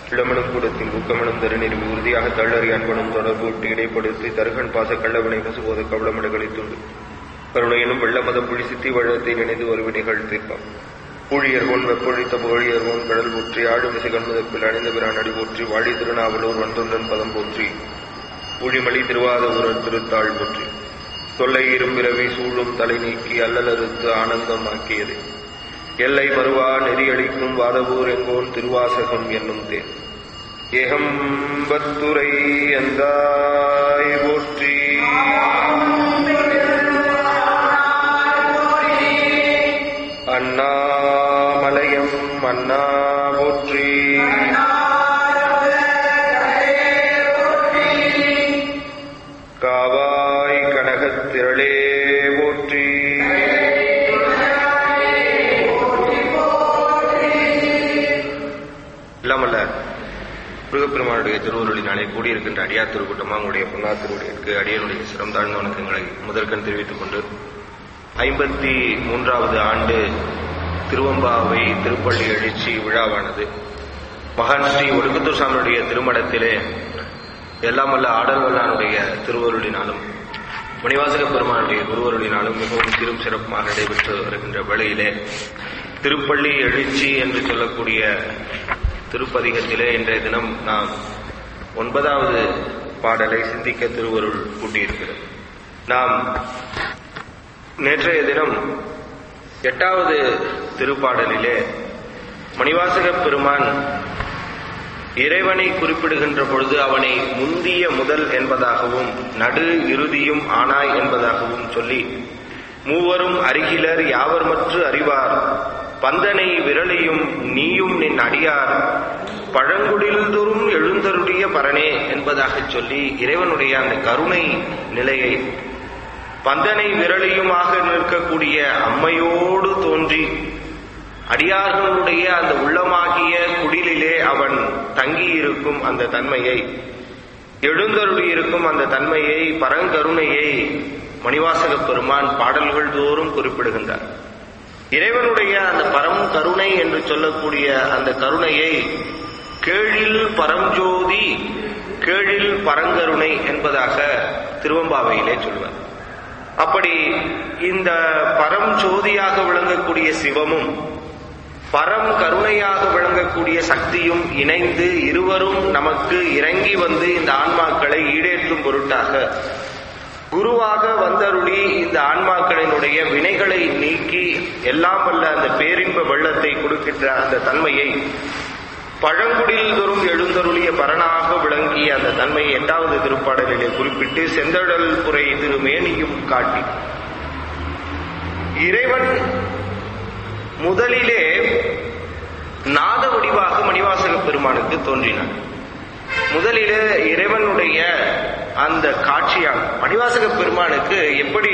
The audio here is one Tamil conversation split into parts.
இளமனும் கூடத்தின் ஊக்கமனும் தருநெருவி உறுதியாக தள்ளறி அன்பனும் தொடர்பு விட்டு இடைப்படுத்தி தருகன் பாச கள்ளவினை பசுபோத கவளமிடகளித்துண்டு கருணையிலும் வெள்ளமதம் புழி சித்தி வழத்தை நினைந்து ஒரு வினைகள் தீர்ப்பான் ஊழியர்கோன் வெப்பொழித்த புகழியர்கோன் கடல் போற்றி ஆடும் இசை கண்முதப்பில் அணிந்த பிரான் அடி போற்றி வாழி திருநாவலூர் வந்தொன்றன் பதம் போற்றி ஊழிமலி திருவாத ஊரர் திருத்தாள் போற்றி தொல்லை இரும்பிறவி சூழும் தலை நீக்கி அல்லலறுத்து ஆனந்தமாக்கியது எல்லை மறுவா நெறியளிக்கும் வாதவூர் எங்கோன் திருவாசகம் என்னும் தேன் ஏகம்பத்துரை எந்தாய் போற்றி அண்ணாமலையம் அண்ணா போற்றி காவாய் கனகத் திரளே போற்றி இல்லாமல்ல முருகப்பெருமானுடைய திருவருளினாலே கூடியிருக்கின்ற அடியார் திருக்கூட்டமா உங்களுடைய பொன்னா திருவடிக்கு அடியனுடைய சிரம் தாழ்ந்த வணக்கங்களை முதற்கண் தெரிவித்துக் கொண்டு ஐம்பத்தி மூன்றாவது ஆண்டு திருவம்பாவை திருப்பள்ளி எழுச்சி விழாவானது மகான் ஸ்ரீ ஒடுக்கத்தூர் சாமியுடைய திருமணத்திலே எல்லாம் வல்ல ஆடல் வல்லானுடைய திருவருளினாலும் மணிவாசக பெருமானுடைய குருவருளினாலும் மிகவும் சிறும் சிறப்புமாக நடைபெற்று வருகின்ற வேளையிலே திருப்பள்ளி எழுச்சி என்று சொல்லக்கூடிய திருப்பதிகத்திலே இன்றைய தினம் நாம் ஒன்பதாவது பாடலை சிந்திக்க திருவருள் கூட்டியிருக்கிறது நாம் நேற்றைய தினம் எட்டாவது திருப்பாடலிலே மணிவாசக பெருமான் இறைவனை குறிப்பிடுகின்ற பொழுது அவனை முந்திய முதல் என்பதாகவும் நடு இறுதியும் ஆனாய் என்பதாகவும் சொல்லி மூவரும் அருகிலர் யாவர் மற்று அறிவார் பந்தனை விரலியும் நீயும் நின் அடியார் பழங்குடில்தோறும் எழுந்தருடைய பரனே என்பதாகச் சொல்லி இறைவனுடைய அந்த கருணை நிலையை பந்தனை விரலியுமாக நிற்கக்கூடிய அம்மையோடு தோன்றி அடியார்களுடைய அந்த உள்ளமாகிய குடிலிலே அவன் தங்கியிருக்கும் அந்த தன்மையை எழுந்தருளியிருக்கும் அந்த தன்மையை பரங்கருணையை மணிவாசக பெருமான் பாடல்கள் தோறும் குறிப்பிடுகின்றார் இறைவனுடைய அந்த பரம் கருணை என்று சொல்லக்கூடிய அந்த கருணையை கேழில் பரஞ்சோதி கேழில் பரங்கருணை என்பதாக திருவம்பாவையிலே சொல்வார் அப்படி இந்த பரம் ஜோதியாக விளங்கக்கூடிய சிவமும் பரம் கருணையாக விளங்கக்கூடிய சக்தியும் இணைந்து இருவரும் நமக்கு இறங்கி வந்து இந்த ஆன்மாக்களை ஈடேற்றும் பொருட்டாக குருவாக வந்தருளி இந்த ஆன்மாக்களினுடைய வினைகளை நீக்கி எல்லாம் வல்ல அந்த பேரின்ப வெள்ளத்தை கொடுக்கின்ற அந்த தன்மையை பழங்குடியில் தோறும் எழுந்தருளிய பரனாக விளங்கிய அந்த தன்மையை எட்டாவது திருப்பாடலிலே குறிப்பிட்டு செந்தழல் புரை திருமேனியும் காட்டி இறைவன் முதலிலே நாத வடிவாக மணிவாசக பெருமானுக்கு தோன்றினார் முதலிலே இறைவனுடைய அந்த காட்சியால் மணிவாசக பெருமானுக்கு எப்படி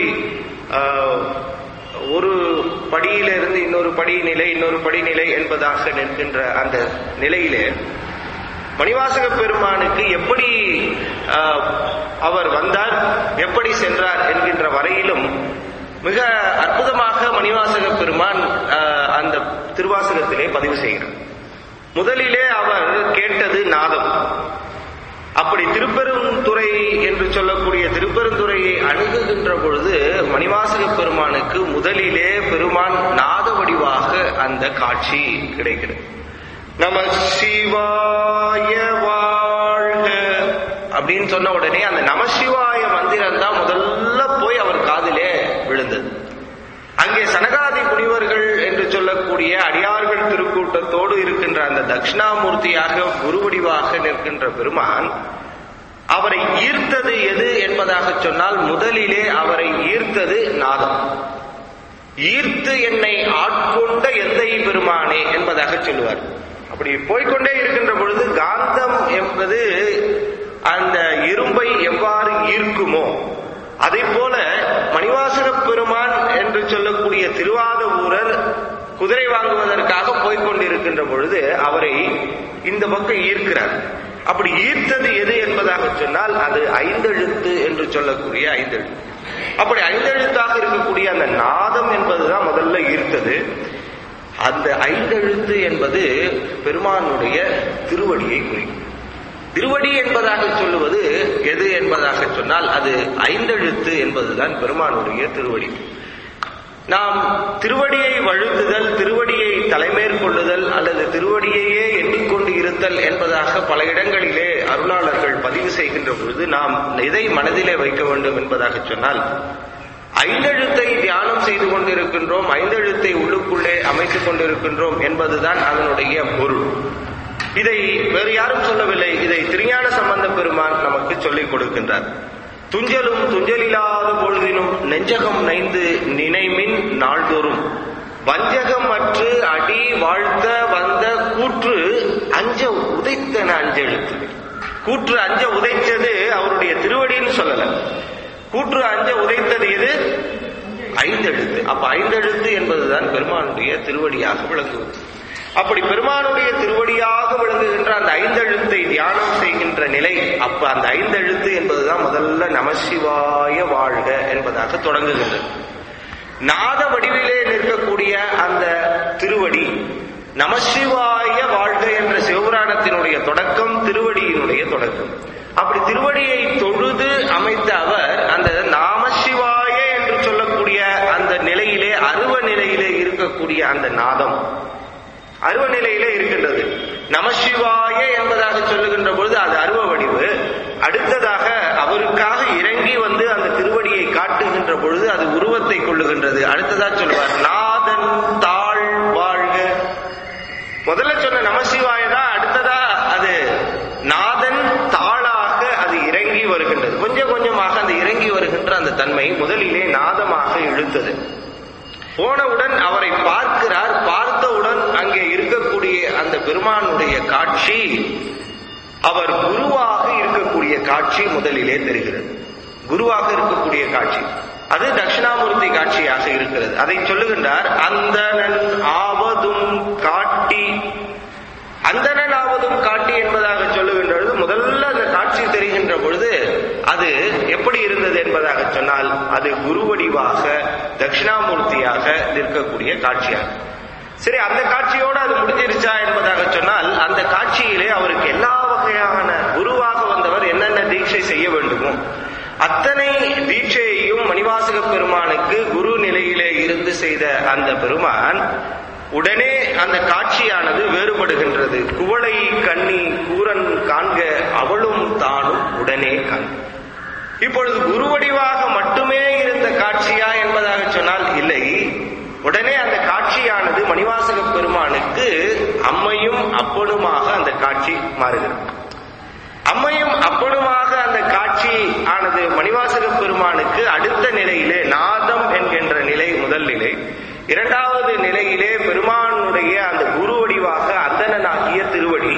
ஒரு படியிலிருந்து இன்னொரு படிநிலை இன்னொரு படிநிலை என்பதாக நிற்கின்ற அந்த நிலையிலே மணிவாசக பெருமானுக்கு எப்படி அவர் வந்தார் எப்படி சென்றார் என்கின்ற வரையிலும் மிக அற்புதமாக மணிவாசக பெருமான் அந்த திருவாசகத்திலே பதிவு செய்கிறார் முதலிலே அவர் கேட்டது நாதம் அப்படி திருப்பெருந்துறை என்று சொல்லக்கூடிய திருப்பெருந்துறையை அணுகுகின்ற பொழுது மணிவாசக பெருமானுக்கு முதலிலே பெருமான் நாத வடிவாக அந்த காட்சி கிடைக்கிறது நம சிவாய வாழ்க அப்படின்னு சொன்ன உடனே அந்த நமசிவாய மந்திரம் தான் முதல்ல போய் அவர் காதிலே விழுந்தது அங்கே சனகாதி முனிவர்கள் என்று சொல்லக்கூடிய அடியார்கள் திருக்கூட்டத்தோடு இருக்கின்ற அந்த தட்சிணாமூர்த்தியாக குருவடிவாக நிற்கின்ற பெருமான் அவரை ஈர்த்தது எது என்பதாக சொன்னால் முதலிலே அவரை ஈர்த்தது நாதம் ஈர்த்து என்னை ஆட்கொண்ட எந்தை பெருமானே என்பதாக சொல்லுவார் அப்படி போய்கொண்டே இருக்கின்ற பொழுது காந்தம் என்பது அந்த இரும்பை எவ்வாறு ஈர்க்குமோ அதை போல மணிவாசக பெருமான் என்று சொல்லக்கூடிய திருவாத ஊரர் குதிரை வாங்குவதற்காக போய்கொண்டிருக்கின்ற பொழுது அவரை இந்த பக்கம் ஈர்க்கிறார் அப்படி ஈர்த்தது எது என்பதாக சொன்னால் அது ஐந்தெழுத்து என்று சொல்லக்கூடிய ஐந்தெழுத்து அப்படி ஐந்தெழுத்தாக இருக்கக்கூடிய அந்த நாதம் என்பதுதான் முதல்ல ஈர்த்தது அந்த ஐந்தெழுத்து என்பது பெருமானுடைய திருவடியை குறிக்கும் திருவடி என்பதாக சொல்லுவது எது என்பதாக சொன்னால் அது ஐந்தெழுத்து என்பதுதான் பெருமானுடைய திருவடி நாம் திருவடியை வழுத்துதல் திருவடியை தலைமேற்கொள்ளுதல் அல்லது திருவடியையே எண்ணிக்கொண்டு இருத்தல் என்பதாக பல இடங்களிலே அருளாளர்கள் பதிவு செய்கின்ற பொழுது நாம் எதை மனதிலே வைக்க வேண்டும் என்பதாக சொன்னால் ஐந்தெழுத்தை தியானம் செய்து கொண்டிருக்கின்றோம் ஐந்தெழுத்தை உள்ளுக்குள்ளே அமைத்துக் கொண்டிருக்கின்றோம் என்பதுதான் அதனுடைய பொருள் இதை வேறு யாரும் சொல்லவில்லை இதை திருஞான சம்பந்த பெருமான் நமக்கு சொல்லிக் கொடுக்கின்றார் துஞ்சலும் துஞ்சலில்லாத பொழுதினும் நெஞ்சகம் நைந்து நினைமின் நாள்தோறும் வஞ்சகம் அற்று அடி வாழ்த்த வந்த கூற்று அஞ்ச உதைத்தன அஞ்செழுத்து கூற்று அஞ்ச உதைத்தது அவருடைய திருவடின்னு சொல்லல கூற்று அஞ்ச உதைத்தது எது ஐந்தெழுத்து அப்ப ஐந்தெழுத்து என்பதுதான் பெருமானுடைய திருவடியாக விளங்குவது அப்படி பெருமானுடைய திருவடியாக விளங்குகின்ற அந்த ஐந்தெழுத்தை தியானம் செய்கின்ற நிலை அப்ப அந்த ஐந்தெழுத்து என்பதுதான் முதல்ல நமசிவாய வாழ்க என்பதாக தொடங்குகின்றது நாத வடிவிலே நிற்கக்கூடிய அந்த திருவடி நமசிவாய வாழ்க என்ற சிவபுராணத்தினுடைய தொடக்கம் திருவடியினுடைய தொடக்கம் அப்படி திருவடியை தொழுது அமைத்த அவர் அந்த நாமசிவாய என்று சொல்லக்கூடிய அந்த நிலையிலே அருவ நிலையிலே இருக்கக்கூடிய அந்த நாதம் அருவ நிலையிலே இருக்கின்றது நமசிவாய என்பதாக சொல்லுகின்ற பொழுது அது அருவ வடிவு அடுத்ததாக அவருக்காக இறங்கி வந்து அந்த திருவடியை காட்டுகின்ற பொழுது அது உருவத்தை கொள்ளுகின்றது அடுத்ததா சொல்லுவார் நாதன் தாழ் வாழ்க முதல்ல சொன்ன நமசிவாய தான் அடுத்ததா அது நாதன் தாளாக அது இறங்கி வருகின்றது கொஞ்சம் கொஞ்சமாக அந்த இறங்கி வருகின்ற அந்த தன்மை முதலிலே நாதமாக இழுத்தது போனவுடன் அவரை பார்க்கிறார் பார்த்தவுடன் அங்கே இருக்கக்கூடிய அந்த பெருமானுடைய காட்சி அவர் குருவாக இருக்கக்கூடிய காட்சி முதலிலே தெரிகிறது குருவாக இருக்கக்கூடிய காட்சி அது தட்சிணாமூர்த்தி காட்சியாக இருக்கிறது அதை சொல்லுகின்றார் அந்தணன் ஆவதும் காட்டி அந்தணன் ஆவதும் காட்டி என்பதாக சொல்லுகின்ற பொழுது முதல்ல அந்த காட்சி தெரிகின்ற பொழுது அது எப்படி இருந்தது என்பதாக சொன்னால் அது குருவடிவாக தட்சிணாமூர்த்தியாக நிற்கக்கூடிய காட்சியாகும் சரி அந்த காட்சியோடு அது முடிஞ்சிருச்சா என்பதாக சொன்னால் அந்த காட்சியிலே அவருக்கு எல்லா வகையான குருவாக வந்தவர் என்னென்ன தீட்சை செய்ய வேண்டுமோ அத்தனை தீட்சையையும் மணிவாசக பெருமானுக்கு குரு நிலையிலே இருந்து செய்த அந்த பெருமான் உடனே அந்த காட்சியானது வேறுபடுகின்றது குவளை கண்ணி கூரன் காண்க அவளும் தானும் உடனே காண்க இப்பொழுது குருவடிவாக மட்டுமே இருந்த காட்சியா என்பதாக சொன்னால் இல்லை உடனே அந்த காட்சியானது மணிவாசக பெருமானுக்கு அம்மையும் அப்பனுமாக அந்த காட்சி மாறுகிறது அம்மையும் அப்பனுமாக அந்த காட்சி ஆனது மணிவாசக பெருமானுக்கு அடுத்த நிலையிலே நாதம் என்கின்ற நிலை முதல் நிலை இரண்டாவது நிலையிலே பெருமானுடைய அந்த குரு வடிவாக அந்தணனாகிய திருவடி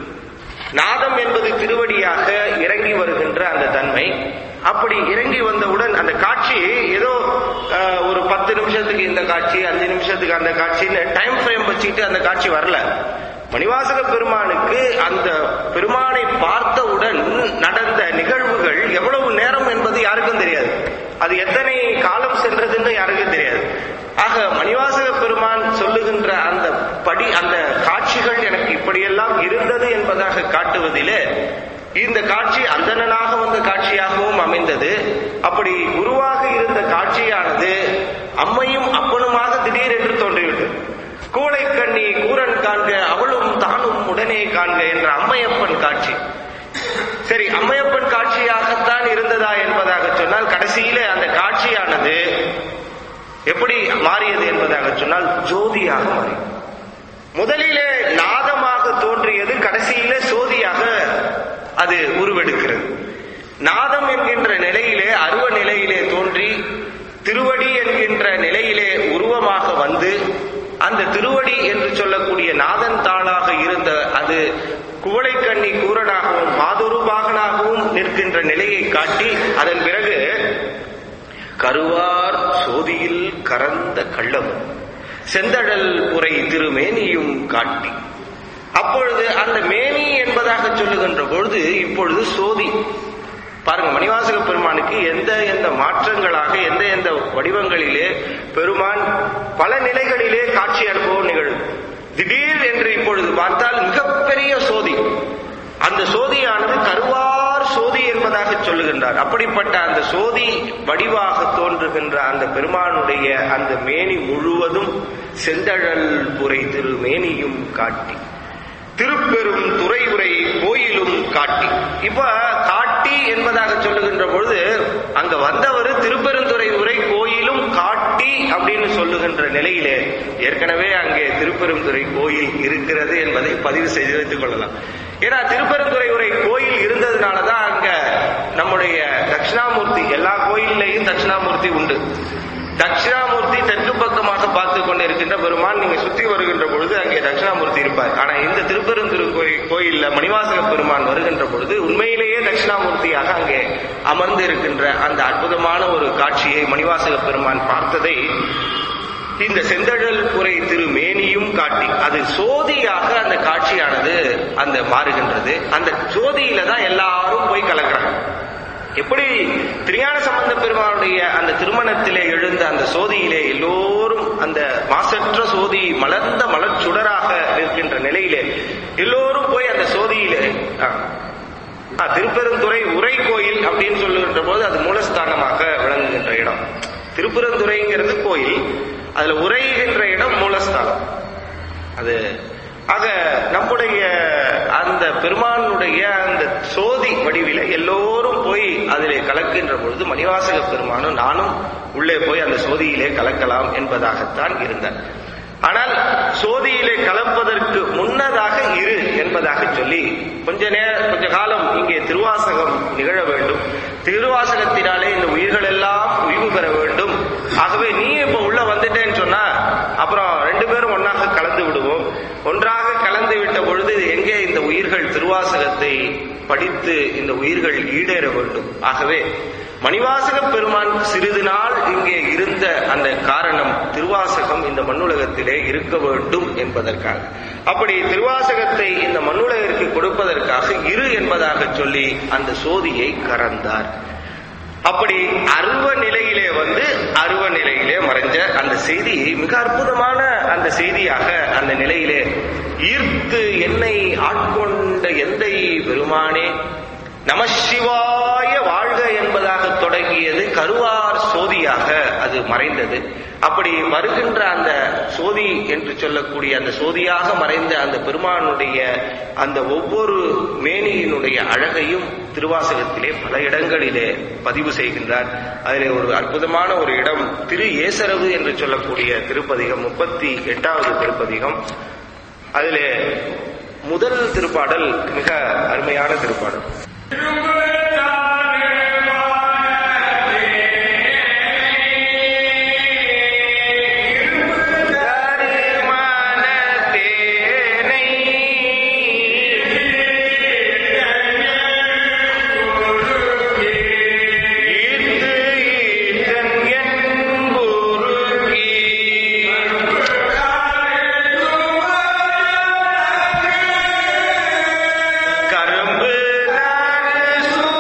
நாதம் என்பது திருவடியாக இறங்கி வருகின்ற அந்த தன்மை அப்படி இறங்கி வந்தவுடன் அந்த காட்சி ஏதோ அஹ், ஒரு பத்து நிமிஷத்துக்கு இந்த காட்சி அஞ்சு நிமிஷத்துக்கு அந்த காட்சின்னு டைம் ஃப்ரேம் வச்சுக்கிட்டு அந்த காட்சி வரல மணிவாசக பெருமானுக்கு அந்த பெருமானை பார்த்தவுடன் நடந்த நிகழ்வுகள் எவ்வளவு நேரம் என்பது யாருக்கும் தெரியாது அது எத்தனை காலம் சென்றதுன்னு யாருக்கும் தெரியாது ஆக மணிவாசக பெருமான் சொல்லுகின்ற அந்த படி அந்த காட்சிகள் எனக்கு இப்படியெல்லாம் இருந்தது என்பதாக காட்டுவதிலே இந்த காட்சி அந்தணனாக வந்த காட்சியாகவும் அமைந்தது அப்படி குருவாக இருந்த காட்சியானது அம்மையும் அப்பனுமாக திடீரென்று தோன்றிவிட்டது கூளை கண்ணி கூரன் காண்க அவளும் தானும் உடனே காண்க என்ற அம்மையப்பன் காட்சி சரி அம்மையப்பன் காட்சியாகத்தான் இருந்ததா என்பதாக சொன்னால் கடைசியில அந்த காட்சியானது எப்படி மாறியது என்பதாக சொன்னால் ஜோதியாக மாறியது முதலிலே நாதமாக தோன்றியது கடைசியில சோதியாக அது உருவெடுக்கிறது நாதம் என்கின்ற நிலையிலே அருவ நிலையிலே தோன்றி திருவடி என்கின்ற நிலையிலே உருவமாக வந்து அந்த திருவடி என்று சொல்லக்கூடிய நாதன் தாளாக இருந்த அது குவளைக்கண்ணி கூரனாகவும் மாதுரு பாகனாகவும் நிற்கின்ற நிலையை காட்டி அதன் பிறகு கருவார் சோதியில் கறந்த கள்ளம் செந்தழல் உரை திருமேனியும் காட்டி அப்பொழுது அந்த மேனி என்பதாக சொல்லுகின்ற பொழுது இப்பொழுது சோதி பாருங்க மணிவாசக பெருமானுக்கு எந்த எந்த மாற்றங்களாக எந்த எந்த வடிவங்களிலே பெருமான் பல நிலைகளிலே காட்சி அனுபவம் நிகழும் திடீர் என்று இப்பொழுது பார்த்தால் மிகப்பெரிய சோதி அந்த சோதியானது கருவார் சோதி என்பதாக சொல்லுகின்றார் அப்படிப்பட்ட அந்த சோதி வடிவாக தோன்றுகின்ற அந்த பெருமானுடைய அந்த மேனி முழுவதும் செந்தழல் புரை திரு மேனியும் காட்டி திருப்பெரும் துறையுரை கோயிலும் காட்டி இப்ப காட்டி என்பதாக சொல்லுகின்ற பொழுது அங்க வந்தவர் திருப்பெருந்துறை உரை கோயிலும் காட்டி அப்படின்னு சொல்லுகின்ற நிலையிலே ஏற்கனவே அங்கே திருப்பெருந்துறை கோயில் இருக்கிறது என்பதை பதிவு செய்து வைத்துக் கொள்ளலாம் ஏன்னா திருப்பெருந்துறை உரை கோயில் இருந்ததுனாலதான் அங்க நம்முடைய தட்சிணாமூர்த்தி எல்லா கோயில்லையும் தட்சிணாமூர்த்தி உண்டு தட்சிணாமூர்த்தி தெற்கு பக்கமாக பார்த்து கொண்டிருக்கின்ற பெருமான் நீங்க சுத்தி வருகின்ற பொழுது அங்கே தட்சிணாமூர்த்தி இருப்பார் ஆனா இந்த திருப்பெருந்திரு கோயில்ல மணிவாசக பெருமான் வருகின்ற பொழுது உண்மையிலேயே தட்சிணாமூர்த்தியாக அங்கே அமர்ந்து இருக்கின்ற அந்த அற்புதமான ஒரு காட்சியை மணிவாசக பெருமான் பார்த்ததை இந்த செந்தழல் புரை திரு மேனியும் காட்டி அது சோதியாக அந்த காட்சியானது அந்த மாறுகின்றது அந்த சோதியில தான் எல்லாரும் போய் கலக்கிறாங்க எப்படி திருஞான சம்பந்த பெருமானுடைய அந்த திருமணத்திலே எழுந்த அந்த சோதியிலே எல்லோரும் அந்த மாசற்ற சோதி மலர்ந்த மலர்ச்சுடராக இருக்கின்ற நிலையிலே எல்லோரும் போய் அந்த சோதியிலே திருப்பெருந்துறை உரை கோயில் அப்படின்னு சொல்லுகின்ற போது அது மூலஸ்தானமாக விளங்குகின்ற இடம் திருப்பெருந்துறைங்கிறது கோயில் அதுல உரைகின்ற இடம் மூலஸ்தானம் அது ஆக நம்முடைய அந்த பெருமானுடைய அந்த சோதி வடிவில எல்லோரும் போய் அதிலே கலக்கின்ற பொழுது மணிவாசக பெருமானும் நானும் உள்ளே போய் அந்த சோதியிலே கலக்கலாம் என்பதாகத்தான் இருந்தார் ஆனால் சோதியிலே கலப்பதற்கு முன்னதாக இரு என்பதாக சொல்லி கொஞ்ச நேர கொஞ்ச காலம் இங்கே திருவாசகம் நிகழ வேண்டும் திருவாசகத்தினாலே இந்த உயிர்கள் எல்லாம் உய்வு பெற வேண்டும் ஆகவே நீ இப்ப உள்ள வந்துட்டேன்னு சொன்னா அப்புறம் ரெண்டு பேரும் ஒன்னாக கலந்து விடுவோம் ஒன்றாக கலந்து விட்ட பொழுது எங்கே இந்த உயிர்கள் திருவாசகத்தை படித்து இந்த உயிர்கள் ஈடேற வேண்டும் ஆகவே மணிவாசக பெருமான் சிறிது நாள் இங்கே இருந்த அந்த காரணம் திருவாசகம் இந்த மண்ணுலகத்திலே இருக்க வேண்டும் என்பதற்காக அப்படி திருவாசகத்தை இந்த மண்ணுலகிற்கு கொடுப்பதற்காக இரு என்பதாக சொல்லி அந்த சோதியை கறந்தார் அப்படி அருவ நிலையிலே வந்து அருவ நிலையிலே மறைஞ்ச அந்த செய்தி மிக அற்புதமான அந்த செய்தியாக அந்த நிலையிலே ஈர்த்து என்னை ஆட்கொண்ட எந்தை பெருமானே நமசிவாய வாழ்க என்பதாக தொடங்கியது கருவார் சோதியாக அது மறைந்தது அப்படி வருகின்ற அந்த சோதி என்று சொல்லக்கூடிய அந்த சோதியாக மறைந்த அந்த பெருமானுடைய அந்த ஒவ்வொரு மேனியினுடைய அழகையும் திருவாசகத்திலே பல இடங்களிலே பதிவு செய்கின்றார் அதிலே ஒரு அற்புதமான ஒரு இடம் திரு ஏசரவு என்று சொல்லக்கூடிய திருப்பதிகம் முப்பத்தி எட்டாவது திருப்பதிகம் அதிலே முதல் திருப்பாடல் மிக அருமையான திருப்பாடல் கரும்பு நாடு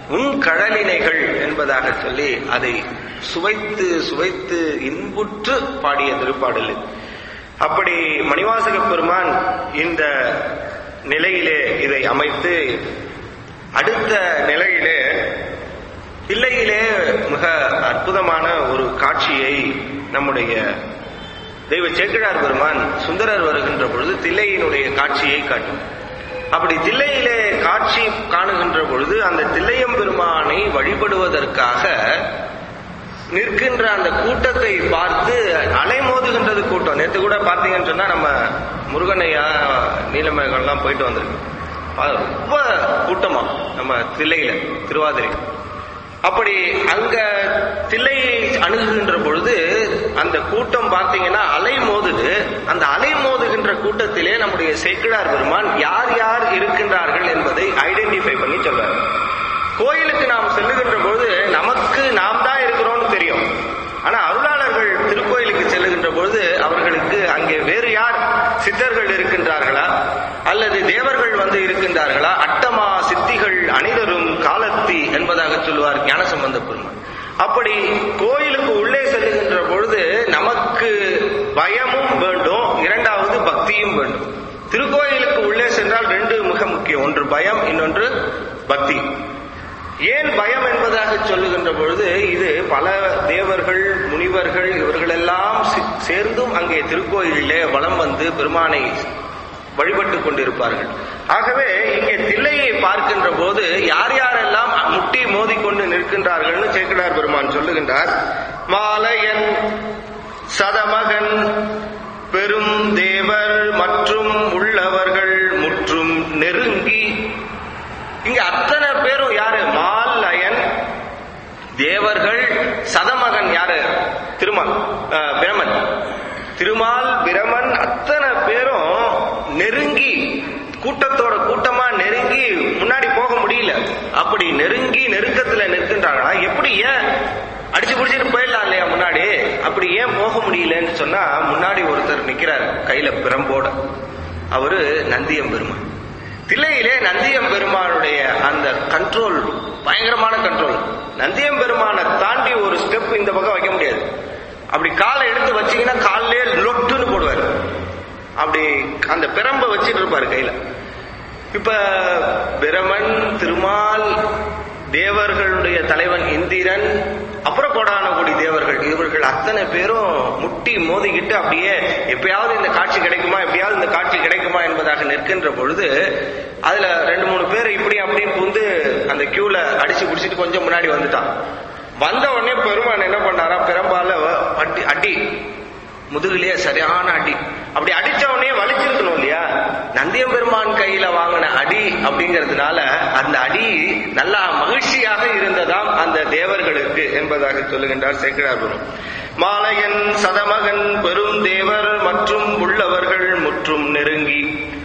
உன் கழலினைகள் என்பதாக சொல்லி அதை சுவைத்து சுவைத்து இன்புற்று பாடிய திருப்பாடல் இது. அப்படி மணிவாசக பெருமான் இந்த நிலையிலே இதை அமைத்து அடுத்த நிலையிலே தில்லையிலே மிக அற்புதமான ஒரு காட்சியை நம்முடைய தெய்வ சேக்கிழார் பெருமான் சுந்தரர் வருகின்ற பொழுது தில்லையினுடைய காட்சியை காட்டும் அப்படி தில்லையிலே காட்சி காணுகின்ற பொழுது அந்த தில்லையம் பெருமானை வழிபடுவதற்காக நிற்கின்ற அந்த கூட்டத்தை பார்த்து அலைமோதுகின்றது கூட்டம் நேற்று கூட பார்த்தீங்கன்னு சொன்னா நம்ம முருகனையா நீலமேகம்லாம் போயிட்டு வந்திருக்கு அது ரொம்ப கூட்டமா நம்ம தில்லையில திருவாதிரை அப்படி அங்க தில்லையை அணுகுகின்ற பொழுது அந்த கூட்டம் பார்த்தீங்கன்னா அலை மோதுது அந்த அலை மோதுகின்ற கூட்டத்திலே நம்முடைய சேக்கிழார் பெருமான் யார் யார் இருக்கின்றார்கள் என்பதை ஐடென்டிஃபை பண்ணி சொல்றார் கோயிலுக்கு நாம் செல்லுகின்ற பொழுது நமக்கு நாம் தான் இருக்கிறோம்னு தெரியும் ஆனா அருளாளர்கள் திருக்கோயிலுக்கு செல்லுகின்ற பொழுது அவர்களுக்கு அங்கே வேறு யார் சித்தர்கள் இருக்கின்றார்களா அல்லது தேவர்கள் வந்து இருக்கின்றார்களா அட்டமா சித்திகள் அணிதரும் காலத்தி என்பதாக சொல்லுவார் ஞானசம்பந்த பெருமான் அப்படி கோயிலுக்கு உள்ளே செல்லுகின்ற பொழுது நமக்கு பயமும் வேண்டும் இரண்டாவது பக்தியும் வேண்டும் திருக்கோயிலுக்கு உள்ளே சென்றால் ரெண்டு மிக முக்கியம் ஒன்று பயம் இன்னொன்று பக்தி ஏன் பயம் என்பதாக சொல்லுகின்ற பொழுது இது பல தேவர்கள் முனிவர்கள் இவர்களெல்லாம் சி- சேர்ந்தும் அங்கே திருக்கோயிலிலே வலம் வந்து பெருமானை வழிபட்டுக் கொண்டிருப்பார்கள் ஆகவே இங்கே தில்லையை பார்க்கின்ற போது யார் யாரெல்லாம் முட்டி மோதிக்கொண்டு நிற்கின்றார்கள்னு சேக்கிடார் பெருமான் சொல்லுகின்றார் மாலையன் சதமகன் பெரும் தேவர் மற்றும் உள்ளவர்கள் முற்றும் நெருங்கி இங்க அத்தனை பேரும் யாரு மாலயன் தேவர்கள் சதமகன் யாரு திருமால் அஹ், பிரமன் திருமால் பிரமன் அத்தனை பேரும் நெருங்கி கூட்டத்தோட கூட்டமா நெருங்கி முன்னாடி போக முடியல அப்படி நெருங்கி நெருக்கத்துல நிற்கின்றாங்களா எப்படி ஏன் அடிச்சு பிடிச்சிட்டு போயிடலாம் இல்லையா முன்னாடி அப்படி ஏன் போக முடியலன்னு சொன்னா முன்னாடி ஒருத்தர் நிக்கிறார் கையில பிரம்போட அவரு நந்தியம் பெருமான் தில்லையிலே நந்தியம் பெருமானுடைய அந்த கண்ட்ரோல் பயங்கரமான கண்ட்ரோல் நந்தியம் பெருமானை தாண்டி ஒரு ஸ்டெப் இந்த பக்கம் வைக்க முடியாது அப்படி காலை எடுத்து வச்சீங்கன்னா காலிலே லொட்டுன்னு போடுவார் அப்படி அந்த பிரம்பை வச்சிட்டு இருப்பாரு கையில இப்ப பிரமன் திருமால் தேவர்களுடைய தலைவன் இந்திரன் அப்புறம் கோடான கோடி தேவர்கள் இவர்கள் அத்தனை பேரும் முட்டி மோதிக்கிட்டு அப்படியே எப்பயாவது இந்த காட்சி கிடைக்குமா எப்பயாவது இந்த காட்சி கிடைக்குமா என்பதாக நிற்கின்ற பொழுது அதுல ரெண்டு மூணு பேர் இப்படி அப்படின்னு புந்து அந்த கியூல அடிச்சு பிடிச்சிட்டு கொஞ்சம் முன்னாடி வந்துட்டான் வந்த உடனே பெருமான் என்ன பண்ணாரா பெரும்பால அடி அடி முதுகுலயே சரியான அடி அப்படி அடிச்ச உடனே வலிச்சிருக்கணும் இல்லையா நந்தியம் பெருமான் கையில வாங்கின அடி அப்படிங்கிறதுனால அந்த அடி நல்லா மகிழ்ச்சியாக இருந்ததாம் அந்த தேவர்களுக்கு என்பதாக சொல்லுகின்றார் சேக்கிழார் பெரும் மாலையன் சதமகன் பெரும் தேவர் மற்றும் உள்ளவர்கள் முற்றும் நெருங்கி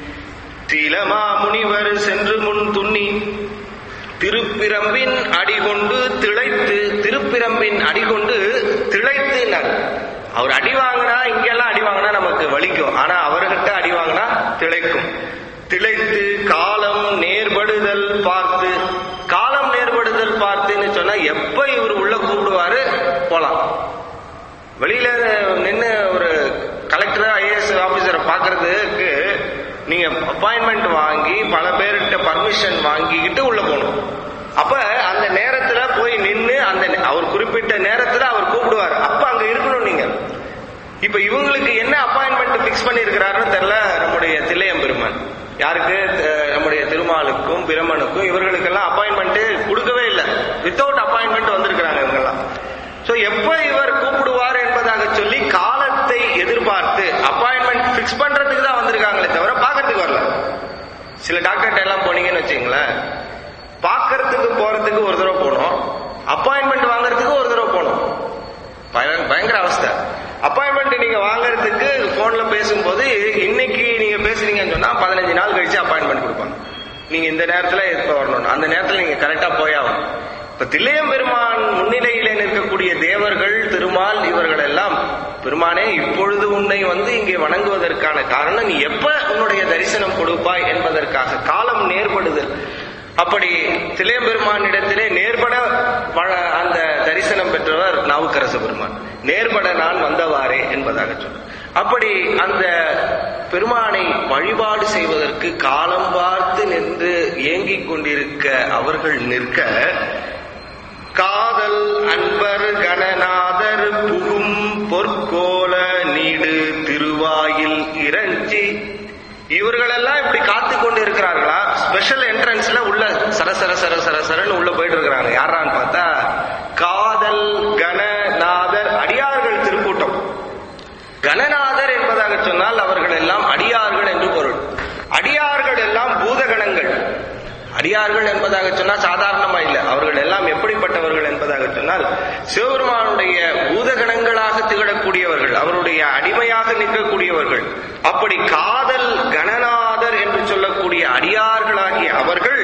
திலமா முனிவர் சென்று முன் துண்ணி திருப்பிரம்பின் அடிகொண்டு திளைத்து திருப்பிரம்பின் அடிகொண்டு திளைத்துனார் அவர் அடி வாங்கினா இங்கெல்லாம் அடி வாங்கினா நமக்கு வலிக்கும் ஆனா அவர்கிட்ட அடி வாங்கினா திளைக்கும் திளைத்து காலம் நேர்படுதல் பார்த்து காலம் நேர்படுதல் பார்த்துன்னு சொன்னா எப்ப இவர் உள்ள கூப்பிடுவாரு போலாம் வெளியில நின்று ஒரு கலெக்டர் ஐஏஎஸ் ஆபீசரை பாக்குறதுக்கு நீங்க அப்பாயின்மெண்ட் வாங்கி பல பேர்கிட்ட பர்மிஷன் வாங்கிக்கிட்டு உள்ள போகணும் அப்ப அந்த நேரத்துல போய் நின்னு அந்த நே- அவர் குறிப்பிட்ட நேரத்துல அவர் கூப்பிடுவார் அப்ப அங்க இருக்கணும் நீங்க இப்ப இவங்களுக்கு என்ன அப்பாயின்மெண்ட் பிக்ஸ் பண்ணிருக்கிறாருன்னு தெரியல நம்முடைய தில்லையம் பெருமான் யாருக்கு அஹ், நம்முடைய திருமாலுக்கும் பிரமனுக்கும் இவர்களுக்கெல்லாம் அப்பாயின்மெண்ட் கொடுக்கவே இல்லை வித்தவுட் அப்பாயின்மெண்ட் வந்திருக்கிறாங்க இவங்கெல்லாம் சோ எப்ப இவர் கூப்பிடுவார் என்பதாக சொல்லி காலத்தை எதிர்பார்த்து அப்பாயின்மெண்ட் பிக்ஸ் பண்றதுக்கு தான் வந்திருக்காங்களே தவிர பார்க்கறதுக்கு வரல சில டாக்டர்கிட்ட எல்லாம் போனீங்கன்னு வச்சுங்களேன் பார்க்கறதுக்கு போறதுக்கு ஒரு தடவை போகணும் அப்பாயின்மெண்ட் வாங்குறதுக்கு ஒரு தடவை போகணும் பய- பயங்கர அவஸ்தை அப்பாயின்மெண்ட் நீங்க வாங்குறதுக்கு போன்ல பேசும்போது இன்னைக்கு நீங்க பேசுறீங்கன்னு சொன்னா பதினஞ்சு நாள் கழிச்சு அப்பாயின்மெண்ட் கொடுப்பாங்க நீங்க இந்த நேரத்துல எப்ப வரணும் அந்த நேரத்துல நீங்க கரெக்டா போயாகணும் இப்ப தில்லையம் பெருமான் முன்னிலையிலே நிற்கக்கூடிய தேவர்கள் திருமால் இவர்கள் எல்லாம் பெருமானே இப்பொழுது உன்னை வந்து இங்கே வணங்குவதற்கான காரணம் நீ எப்ப உன்னுடைய தரிசனம் கொடுப்பாய் என்பதற்காக காலம் நேர்படுதல் அப்படி திளையம்பெருமானிடத்திலே நேர்பட வழ- அந்த தரிசனம் பெற்றவர் நாவுக்கரசு பெருமான் நேர்பட நான் வந்தவாறே என்பதாக சொன்னார் அப்படி அந்த பெருமானை வழிபாடு செய்வதற்கு காலம் பார்த்து நின்று ஏங்கிக் கொண்டிருக்க அவர்கள் நிற்க காதல் அன்பர் கணநாதர் புகும் பொற்கோல நீடு திருவாயில் இறைஞ்சி இவர்களெல்லாம் இப்படி காத்து கொண்டு இருக்கிறார்களா ஸ்பெஷல் என்ட்ரன்ஸ்ல உள்ள சர சர சர சர சரன்னு உள்ள போயிட்டு இருக்கிறாங்க யாரான்னு பார்த்தா காதல் கணநாதர் அடியார்கள் திருக்கூட்டம் கணநாதர் என்பதாக சொன்னால் அவர்கள் எல்லாம் அடியார்கள் என்று பொருள் அடியார்கள் எல்லாம் பூதகணங்கள் அடியார்கள் என்பதாக சொன்னால் சாதாரணமா இல்ல அவர்கள் எல்லாம் எப்படிப்பட்டவர்கள் என்பதாக சொன்னால் சிவபெருமானுடைய பூதகணங்களாக திகழக்கூடியவர்கள் அவருடைய அடிமையாக நிற்கக்கூடியவர்கள் அப்படி காதல் கணநாதர் என்று சொல்லக்கூடிய அடியார்களாகிய அவர்கள்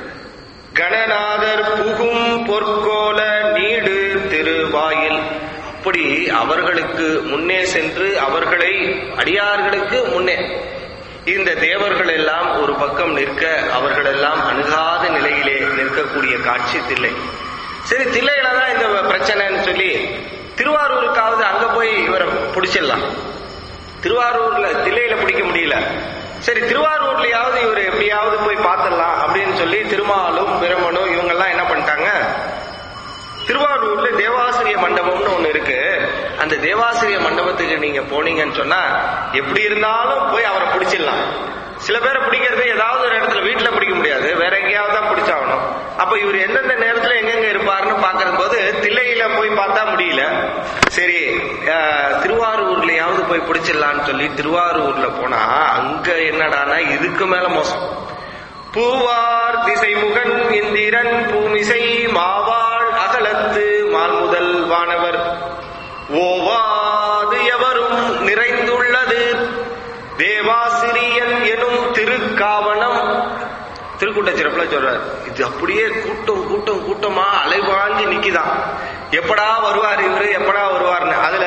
கணநாதர் புகும் பொற்கோல நீடு திருவாயில் அப்படி அவர்களுக்கு முன்னே சென்று அவர்களை அடியார்களுக்கு முன்னே இந்த தேவர்கள் எல்லாம் ஒரு பக்கம் நிற்க அவர்கள் எல்லாம் அணுகாத நிலையிலே நிற்கக்கூடிய காட்சி தில்லை சரி தில்லையில தான் இந்த பிரச்சனைன்னு சொல்லி திருவாரூருக்காவது அங்க போய் இவரை பிடிச்சிடலாம் திருவாரூர்ல தில்லையில பிடிக்க முடியல சரி திருவாரூர்லயாவது இவர் எப்படியாவது போய் பார்த்துடலாம் அப்படின்னு சொல்லி திருமாலும் பிரமனும் இவங்கெல்லாம் என்ன பண்ணிட்டாங்க திருவாரூர்ல தேவாசிரிய மண்டபம்னு ஒண்ணு இருக்கு அந்த தேவாசிரிய மண்டபத்துக்கு நீங்க போனீங்கன்னு சொன்னா எப்படி இருந்தாலும் போய் அவரை பிடிச்சிடலாம் சில பேரை பிடிக்கிறது ஏதாவது ஒரு இடத்துல வீட்டுல பிடிக்க முடியாது வேற எங்கேயாவது தான் பிடிச்சாகணும் அப்ப இவர் எந்தெந்த நேரத்துல எங்கெங்க இருப்பாருன்னு பாக்குற போது தில்லையில போய் பார்த்தா முடியல சரி அஹ், திருவாரூர்லயாவது போய் பிடிச்சிடலாம்னு சொல்லி திருவாரூர்ல போனா அங்க என்னடான்னா இதுக்கு மேல மோசம் பூவார் திசைமுகன் இந்திரன் பூமிசை மாவாள் அகலத்து மால்முதல் வானவர் ஓவாது எவரும் நிறைந்துள்ளது தேவாசிரியன் எனும் திருக்காவணம் திருக்கூட்ட சிறப்புல சொல்றார் இது அப்படியே கூட்டம் கூட்டம் கூட்டமா அலைவாங்கி நிக்குதான் எப்படா வருவார் இவரு எப்படா வருவார்னு அதுல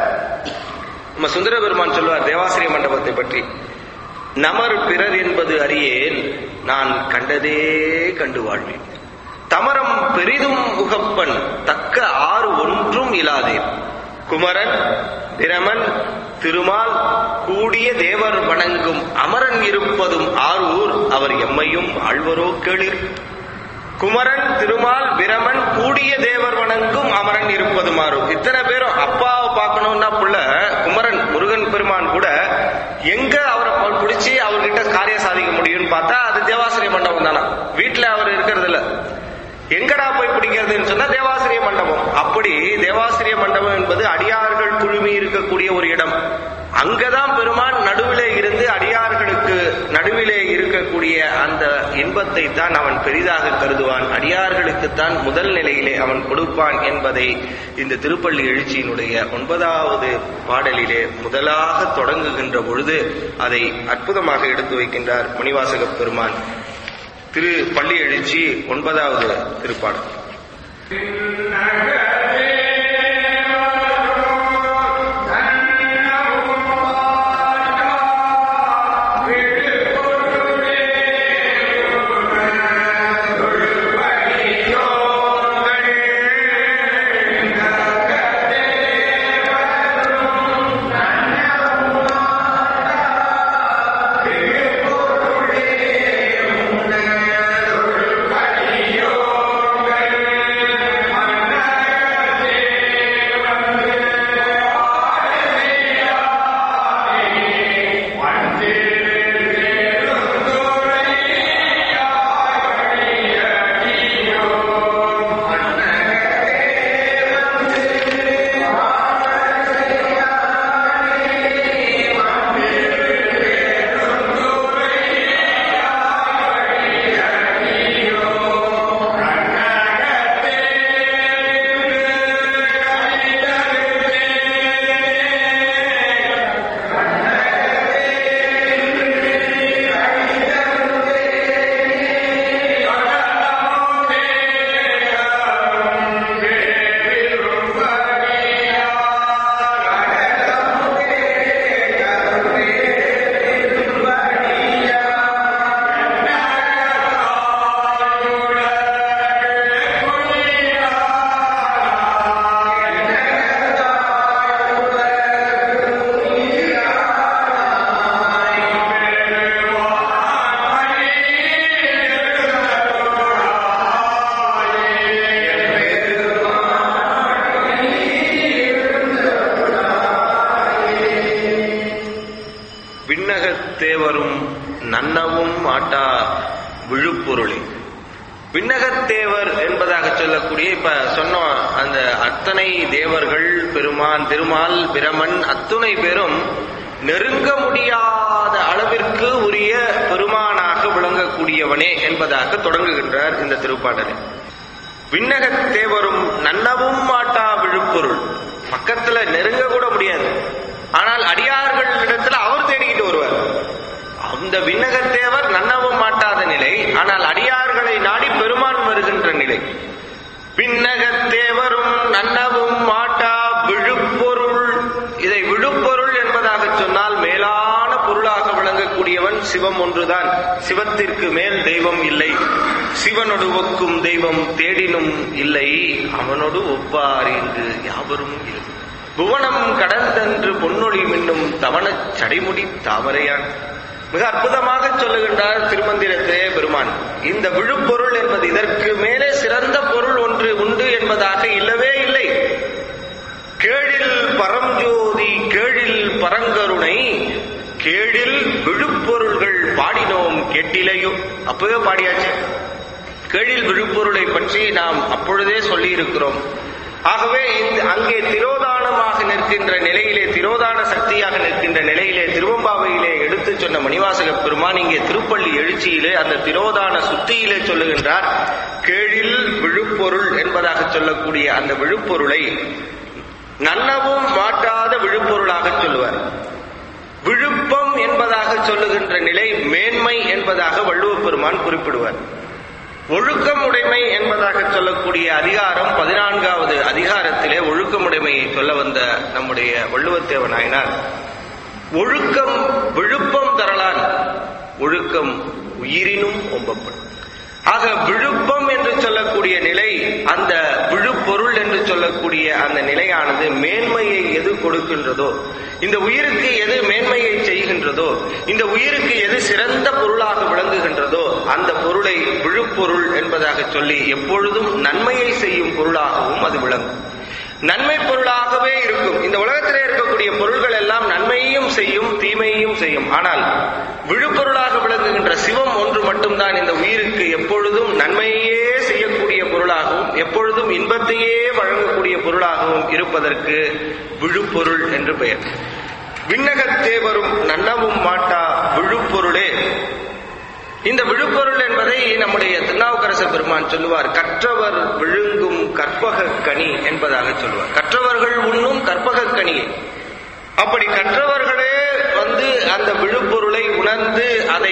நம்ம சுந்தர பெருமான் சொல்லுவார் தேவாசிரிய மண்டபத்தை பற்றி நமர் பிறர் என்பது அறியேன் நான் கண்டதே கண்டு வாழ்வேன் தமரம் பெரிதும் உகப்பன் தக்க ஆறு ஒன்றும் இலாதேன் குமரன் பிரமன் திருமால் கூடிய தேவர் வணங்கும் அமரன் இருப்பதும் ஆரூர் அவர் எம்மையும் ஆழ்வரோ கேளிர் குமரன் திருமால் பிரமன் கூடிய தேவர் வணங்கும் அமரன் இருப்பதும் ஆரூர் இத்தனை பேரும் அப்பாவை பார்க்கணும்னா புள்ள குமரன் முருகன் பெருமான் கூட எங்க அவரை ப- பிடிச்சி அவர்கிட்ட காரியம் சாதிக்க முடியும்னு பார்த்தா அது தேவாசிரிய மண்டபம் தானா வீட்டுல அவர் இருக்கிறது இல்ல எங்கடா போய் பிடிக்கிறதுன்னு சொன்னா தேவாசிரிய மண்டபம் அப்படி தேவாசிரிய மண்டபம் என்பது அடியார்கள் குழுமி இருக்கக்கூடிய ஒரு இடம் அங்கதான் பெருமான் நடுவிலே இருந்து அடியார்களுக்கு நடுவிலே இருக்கக்கூடிய அந்த இன்பத்தை தான் அவன் பெரிதாக கருதுவான் அடியார்களுக்குத்தான் முதல் நிலையிலே அவன் கொடுப்பான் என்பதை இந்த திருப்பள்ளி எழுச்சியினுடைய ஒன்பதாவது பாடலிலே முதலாக தொடங்குகின்ற பொழுது அதை அற்புதமாக எடுத்து வைக்கின்றார் மணிவாசக பெருமான் திரு பள்ளி எழுச்சி ஒன்பதாவது திருப்பாடல் மன்னக நன்னவும் மாட்டா விழுப்பொருளே விண்ணகத்தேவர் என்பதாக சொல்லக்கூடிய இப்ப சொன்னோம் அந்த அத்தனை தேவர்கள் பெருமான் திருமால் பிரமன் அத்துணை பேரும் நெருங்க முடியாத அளவிற்கு உரிய பெருமானாக விளங்கக்கூடியவனே என்பதாக தொடங்குகின்றார் இந்த திருப்பாடலை விண்ணகத்தேவரும் நன்னவும் மாட்டா விழுப்பொருள் பக்கத்துல நெருங்க கூட முடியாது ஆனால் அடியார்கள் இடத்துல அவர் தேடிக்கிட்டு வருவார் அந்த விண்ணகத்தேவர் நன்னவும் மாட்டாத நிலை ஆனால் அடியார்களை நாடி பெருமான் வருகின்ற நிலை விண்ணகத்தேவரும் நன்னவும் மாட்டா விழுப்பொருள் இதை விழுப்பொருள் என்பதாக சொன்னால் மேலான பொருளாக விளங்கக்கூடியவன் சிவம் ஒன்றுதான் சிவத்திற்கு மேல் தெய்வம் இல்லை சிவனொடு ஒக்கும் தெய்வம் தேடினும் இல்லை அவனோடு ஒப்பார் என்று யாவரும் இல்லை புவனம் கடந்தன்று பொன்னொழி மின்னும் தவணச் சடைமுடி தாமரையான் மிக அற்புதமாக சொல்லுகின்றார் திருமந்திரத்திலே பெருமான் இந்த விழுப்பொருள் என்பது இதற்கு மேலே சிறந்த பொருள் ஒன்று உண்டு என்பதாக இல்லவே இல்லை கேழில் பரஞ்சோதி கேழில் பரங்கருணை கேழில் விழுப்பொருள்கள் பாடினோம் கேட்டிலையோ அப்பவே பாடியாச்சு கேழில் விழுப்பொருளை பற்றி நாம் அப்பொழுதே சொல்லி இருக்கிறோம் ஆகவே இந்த அங்கே திரோதானமாக நிற்கின்ற நிலையிலே திரோதான சக்தியாக நிற்கின்ற நிலையிலே திருவம்பாவையிலே எடுத்து சொன்ன மணிவாசக பெருமான் இங்கே திருப்பள்ளி எழுச்சியிலே அந்த திரோதான சுத்தியிலே சொல்லுகின்றார் கேழில் விழுப்பொருள் என்பதாக சொல்லக்கூடிய அந்த விழுப்பொருளை நன்னவும் மாட்டாத விழுப்பொருளாக சொல்லுவார் விழுப்பம் என்பதாக சொல்லுகின்ற நிலை மேன்மை என்பதாக வள்ளுவ பெருமான் குறிப்பிடுவார் ஒழுக்கமுடைமை என்பதாக சொல்லக்கூடிய அதிகாரம் பதினான்காவது அதிகாரத்திலே ஒழுக்கமுடைமையை சொல்ல வந்த நம்முடைய வள்ளுவத்தேவ நாயனார் ஒழுக்கம் விழுப்பம் தரலான் ஒழுக்கம் உயிரினும் ஒம்பப்படும் ஆக விழுப்பம் என்று சொல்லக்கூடிய நிலை அந்த விழுப்பொருள் என்று சொல்லக்கூடிய அந்த நிலையானது மேன்மையை எது கொடுக்கின்றதோ இந்த உயிருக்கு எது மேன்மையை செய்கின்றதோ இந்த உயிருக்கு எது சிறந்த பொருளாக விளங்குகின்றதோ அந்த பொருளை விழுப்பொருள் என்பதாக சொல்லி எப்பொழுதும் நன்மையை செய்யும் பொருளாகவும் அது விளங்கும் நன்மை பொருளாகவே இருக்கும் இந்த உலகத்திலே இருக்கக்கூடிய பொருள்கள் எல்லாம் நன்மையையும் செய்யும் தீமையையும் செய்யும் ஆனால் விழுப்பொருளாக விளங்குகின்ற சிவம் ஒன்று மட்டும்தான் இந்த உயிருக்கு எப்பொழுதும் நன்மையே செய்யக்கூடிய பொருளாகவும் எப்பொழுதும் இன்பத்தையே வழங்கக்கூடிய பொருளாகவும் இருப்பதற்கு விழுப்பொருள் என்று பெயர் விண்ணகத்தே வரும் நன்னவும் மாட்டா விழுப்பொருளே இந்த விழுப்பொருள் என்பதை நம்முடைய திருநாவுக்கரச பெருமான் சொல்லுவார் கற்றவர் விழுங்கும் கற்பக கனி என்பதாக சொல்லுவார் கற்றவர்கள் உண்ணும் கற்பக கனியை அப்படி கற்றவர்களே வந்து அந்த விழுப்பொருளை உணர்ந்து அதை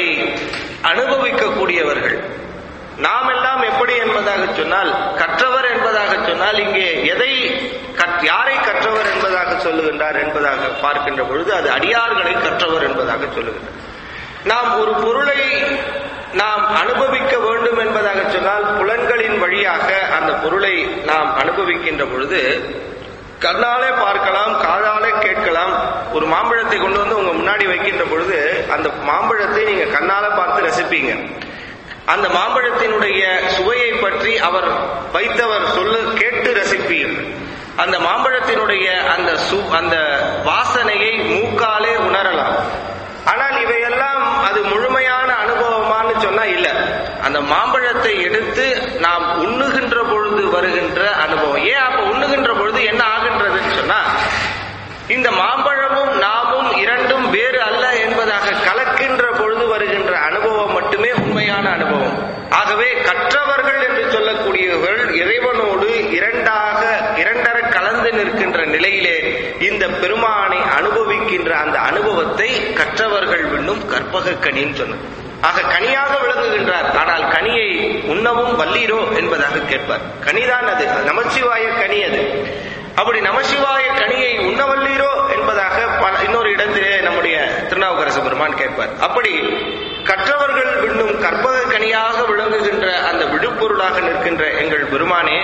அனுபவிக்கக்கூடியவர்கள் நாம் எல்லாம் எப்படி என்பதாக சொன்னால் கற்றவர் என்பதாக சொன்னால் இங்கே எதை யாரை கற்றவர் என்பதாக சொல்லுகின்றார் என்பதாக பார்க்கின்ற பொழுது அது அடியார்களை கற்றவர் என்பதாக சொல்லுகின்றார் நாம் ஒரு பொருளை நாம் அனுபவிக்க வேண்டும் என்பதாக சொன்னால் புலன்களின் வழியாக அந்த பொருளை நாம் அனுபவிக்கின்ற பொழுது கண்ணாலே பார்க்கலாம் காதாலே கேட்கலாம் ஒரு மாம்பழத்தை கொண்டு வந்து உங்க முன்னாடி வைக்கின்ற பொழுது அந்த மாம்பழத்தை நீங்க கண்ணால பார்த்து ரசிப்பீங்க அந்த மாம்பழத்தினுடைய சுவையை பற்றி அவர் வைத்தவர் சொல்ல கேட்டு ரசிப்பீர்கள் அந்த மாம்பழத்தினுடைய அந்த சு அந்த வாசனையை மூக்காலே உணரலாம் ஆனால் இவையெல்லாம் அது முழுமையான அனுபவமான்னு சொன்னா இல்ல அந்த மாம்பழத்தை எடுத்து நாம் உண்ணுகின்ற பொழுது வருகின்ற அனுபவம் ஏன் அப்ப உண்ணுகின்ற பொழுது என்ன ஆகின்றதுன்னு சொன்னா இந்த மாம்பழமும் நாமும் இரண்டும் வேறு அல்ல என்பதாக கலக்கின்ற பொழுது வருகின்ற அனுபவம் மட்டுமே உண்மையான அனுபவம் ஆகவே கற்றவர்கள் என்று சொல்லக்கூடியவர்கள் இறைவனோடு இரண்டாக இரண்டர கலந்து நிற்கின்ற நிலையிலே இந்த பெருமானை அனுபவிக்கின்ற அந்த அனுபவத்தை கற்றவர்கள் விண்ணும் கற்பக கனின்னு சொன்னார் ஆக கனியாக விளங்குகின்றார் ஆனால் கனியை உண்ணவும் வல்லீரோ என்பதாக கேட்பார் கனிதான் அது நமச்சிவாய கனி அது அப்படி நமசிவாய கனியை உண்ணவல்லீரோ என்பதாக இன்னொரு இடத்திலே நம்முடைய திருநாவுக்கரசு பெருமான் கேட்பார் அப்படி கற்றவர்கள் விண்ணும் கற்பக கனியாக விளங்குகின்ற அந்த விழுப்பொருளாக நிற்கின்ற எங்கள் பெருமானே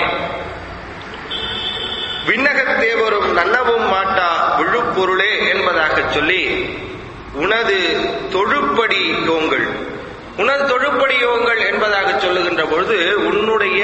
விண்ணகத்தேவரும் நன்னவும் மாட்டா விழுப்பொருளே என்பதாக சொல்லி உனது தொழுப்படி யோங்கள் உனது தொழுப்படி யோங்கள் என்பதாக சொல்லுகின்ற பொழுது உன்னுடைய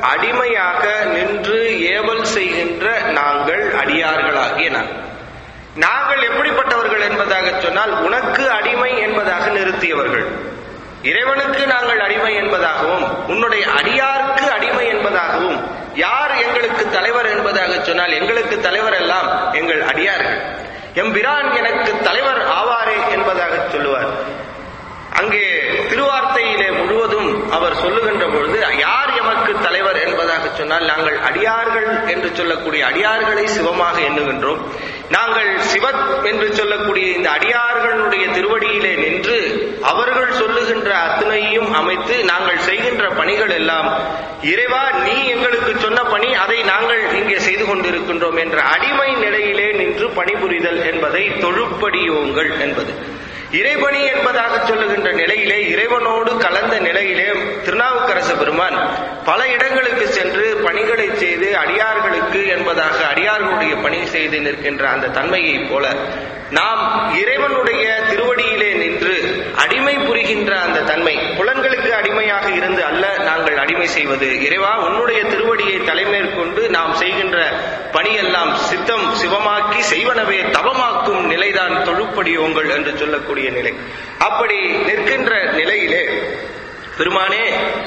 அடிமையாக நின்று ஏவல் செய்கின்ற நாங்கள் அடியார்களாகிய நான் நாங்கள் எப்படிப்பட்டவர்கள் என்பதாக சொன்னால் உனக்கு அடிமை என்பதாக நிறுத்தியவர்கள் இறைவனுக்கு நாங்கள் அடிமை என்பதாகவும் உன்னுடைய அடியாருக்கு அடிமை என்பதாகவும் யார் எங்களுக்கு தலைவர் என்பதாக சொன்னால் எங்களுக்கு தலைவர் எல்லாம் எங்கள் அடியார்கள் எம்பிரான் எனக்கு தலைவர் ஆவாரே என்பதாக சொல்லுவார் அங்கே திருவார்த்தையிலே முழுவதும் அவர் சொல்லுகின்ற பொழுது யார் எமக்கு தலைவர் என்பதாக சொன்னால் நாங்கள் அடியார்கள் என்று சொல்லக்கூடிய அடியார்களை சிவமாக எண்ணுகின்றோம் நாங்கள் சிவத் என்று சொல்லக்கூடிய இந்த அடியார்களுடைய திருவடியிலே நின்று அவர்கள் சொல்லுகின்ற அத்தனையும் அமைத்து நாங்கள் செய்கின்ற பணிகள் எல்லாம் இறைவா நீ எங்களுக்கு சொன்ன பணி அதை நாங்கள் இங்கே செய்து கொண்டிருக்கின்றோம் என்ற அடிமை நிலையிலே நின்று பணிபுரிதல் என்பதை தொழுப்படியோங்கள் என்பது இறைபணி என்பதாக சொல்லுகின்ற நிலையிலே இறைவனோடு கலந்த நிலையிலே திருநாவுக்கரச பெருமான் பல இடங்களுக்கு சென்று பணிகளை செய்து அடியார்களுக்கு என்பதாக அடியார்களுடைய பணி செய்து நிற்கின்ற அந்த தன்மையை போல நாம் இறைவனுடைய திருவடியிலே நின்று அடிமை புரிகின்ற அந்த தன்மை புலன்களுக்கு அடிமையாக இருந்து அல்ல நாங்கள் அடிமை செய்வது இறைவா உன்னுடைய திருவடியை தலைமேற்கொண்டு நாம் செய்கின்ற பணியெல்லாம் சித்தம் சிவமாக்கி செய்வனவே தவமாக்கும் நிலைதான் தொழுப்படியோங்கள் என்று சொல்லக்கூடிய நிலை அப்படி நிற்கின்ற நிலையிலே பெருமானே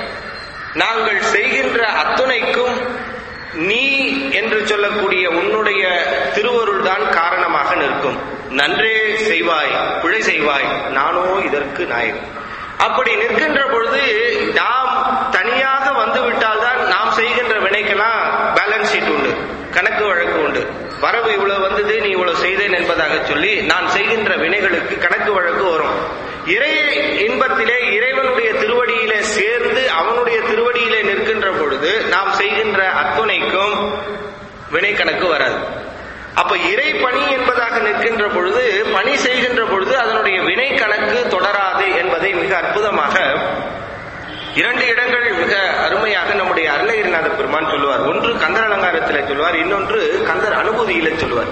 நாங்கள் செய்கின்ற அத்துணைக்கும் நீ என்று சொல்லக்கூடிய உன்னுடைய திருவருள் தான் காரணமாக நிற்கும் நன்றே செய்வாய் பிழை செய்வாய் நானோ இதற்கு நாயகன் அப்படி நிற்கின்ற பொழுது நாம் தனியாக வந்துவிட்டால் தான் நாம் செய்கின்ற வினைக்கெல்லாம் பேலன்ஸ் ஷீட் உண்டு கணக்கு வழக்கு உண்டு வரவு இவ்வளவு வந்தது நீ இவ்வளவு செய்தேன் என்பதாக சொல்லி நான் செய்கின்ற வினைகளுக்கு கணக்கு வழக்கு வரும் இறை இன்பத்திலே இறைவனுடைய திருவடியிலே சேர்ந்து அவனுடைய திருவடியிலே நிற்கின்ற பொழுது நாம் செய்கின்ற அத்துணைக்கும் வினை கணக்கு வராது அப்ப இறை பணி என்பதாக நிற்கின்ற பொழுது பணி செய்கின்ற பொழுது அதனுடைய வினை கணக்கு தொடராது என்பதை மிக அற்புதமாக இரண்டு இடங்கள் மிக அருமையாக நம்முடைய அருணகிரிநாத பெருமான் சொல்லுவார் ஒன்று கந்தர் அலங்காரத்திலே சொல்லுவார் இன்னொன்று கந்தர் அனுபூதியில சொல்லுவார்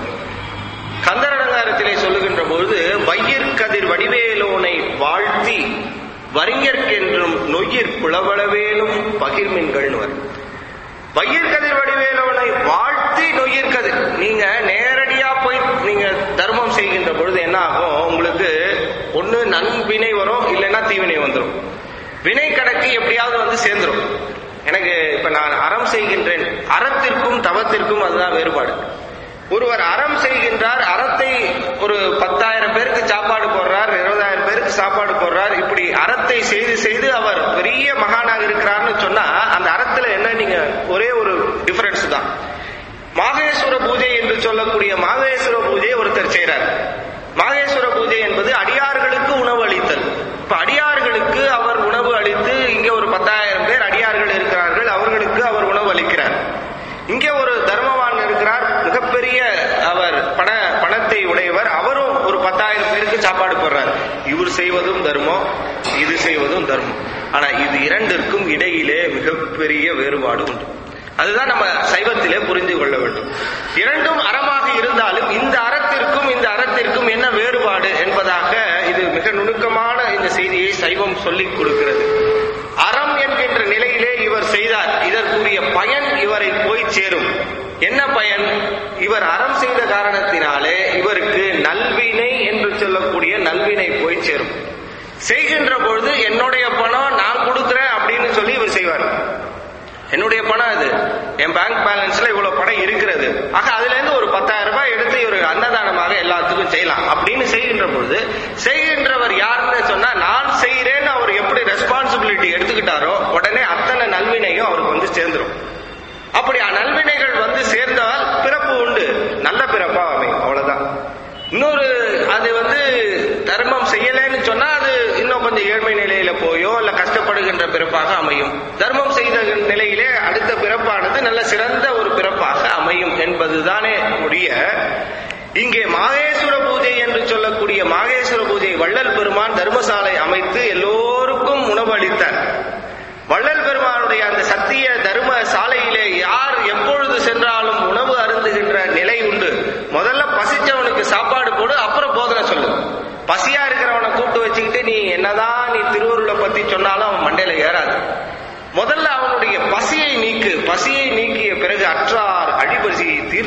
கந்தர் அலங்காரத்திலே சொல்லுகின்ற பொழுது வையிற் கதிர் வடிவேலோனை வாழ்த்தி வரிஞர்க்கென்றும் நொய்யிற் புலவளவேலும் பகிர்மின்கள்னுவர் வையிற் கதிர் வடிவேலவனை வாழ்த்தி நொய்யிற் கதிர் நீங்க நேரடியா போய் நீங்க தர்மம் செய்கின்ற பொழுது என்ன ஆகும் உங்களுக்கு ஒண்ணு நன்வினை வரும் இல்லைன்னா தீவினை வந்துடும் வினை கணக்கு எப்படியாவது வந்து சேர்ந்துரும் எனக்கு இப்ப நான் அறம் செய்கின்றேன் அறத்திற்கும் தவத்திற்கும் அதுதான் வேறுபாடு ஒருவர் அறம் செய்கின்றார் அறத்தை ஒரு பத்தாயிரம் பேருக்கு சாப்பாடு போடுறார் இருபதாயிரம் பேருக்கு சாப்பாடு போடுறார் இப்படி அறத்தை செய்து செய்து அவர் பெரிய மகானாக இருக்கிறார்னு சொன்னா அந்த அறத்துல என்ன நீங்க ஒரே ஒரு டிஃபரன்ஸ் தான் மாகேஸ்வர பூஜை என்று சொல்லக்கூடிய மாகேஸ்வர பூஜையை ஒருத்தர் செய்றார் மாகேஸ்வர பூஜை என்பது அடியார்களுக்கு உணவு அளித்தல் இப்ப அடியார்களுக்கு அவர் உணவு அளித்து இங்கே ஒரு பத்தாயிரம் பேர் அடியார்கள் இருக்கிறார்கள் அவர்களுக்கு அவர் உணவு அளிக்கிறார் இங்கே ஒரு தர்மவான் இருக்கிறார் மிகப்பெரிய அவர் பண பணத்தை உடையவர் அவரும் ஒரு பத்தாயிரம் பேருக்கு சாப்பாடு போடுறார் இவர் செய்வதும் தர்மம் இது செய்வதும் தர்மம் ஆனா இது இரண்டிற்கும் இடையிலே மிகப்பெரிய வேறுபாடு உண்டு அதுதான் நம்ம சைவத்திலே புரிந்து கொள்ள வேண்டும் இரண்டும் அறமாக இருந்தாலும் இந்த அறத்திற்கும் இந்த அறத்திற்கும் என்ன வேறுபாடு என்பதாக இது மிக நுணுக்கமான இந்த செய்தியை சைவம் சொல்லிக் கொடுக்கிறது அறம் என்கின்ற நிலையிலே இவர் செய்தார் இதற்குரிய பயன் இவரை போய் சேரும் என்ன பயன் இவர் அறம் செய்த காரணத்தினாலே இவருக்கு நல்வினை என்று சொல்லக்கூடிய நல்வினை போய் சேரும் செய்கின்ற பொழுது என்னுடைய பணம் நான் கொடுக்கிறேன் அப்படின்னு சொல்லி இவர் செய்வார் என்னுடைய பணம் அது என் பேங்க் பேலன்ஸ்ல இவ்வளவு பணம் இருக்கிறது ஆக அதுல இருந்து ஒரு பத்தாயிரம் ரூபாய் எடுத்து இவர் அன்னதானமாக எல்லாத்துக்கும் செய்யலாம் அப்படின்னு செய்கின்ற பொழுது செய்கின்றவர் யாருன்னு சொன்னா நான் செய்கிறேன்னு அவர் எப்படி ரெஸ்பான்சிபிலிட்டி எடுத்துக்கிட்டாரோ உடனே அத்தனை நல்வினையும் அவருக்கு வந்து சேர்ந்துரும் அப்படி நல்வினைகள் வந்து சேர்ந்தால் பிறப்பு உண்டு நல்ல பிறப்பா அமையும் அவ்வளவுதான் இன்னொரு அது வந்து தர்மம் செய்யலைன்னு சொன்னா அது இன்னும் கொஞ்சம் ஏழ்மை நிலையில போயோ இல்ல கஷ்டப்படுகின்ற பிறப்பாக அமையும் தர்மம் செய்த நிலையிலே அடுத்த பிறப்பானது நல்ல சிறந்த ஒரு பிறப்பாக அமையும் என்பதுதானே உடைய இங்கே மாகேஸ்வர பூஜை என்று சொல்லக்கூடிய மாகேஸ்வர பூஜை வள்ளல் பெருமான் தர்மசாலை அமைத்து எல்லோருக்கும் உணவு அளித்தார் வள்ளல் பெருமானுடைய அந்த சத்திய தர்ம சாலையிலே யார் எப்பொழுது சென்றாலும் உணவு அருந்துகின்ற நிலை உண்டு முதல்ல பசிச்சவனுக்கு சாப்பாடு போடு அப்புறம் போதனை சொல்லு பசியா இருக்கிறவனை கூப்பிட்டு வச்சுக்கிட்டு நீ என்னதான் நீ திருவருளை பத்தி சொன்னாலும் அவன் மண்டையில ஏறாது முதல்ல அவனுடைய பசியை நீக்கு பசியை நீக்கிய பிறகு அற்றார் அடிபசியை தீர்த்து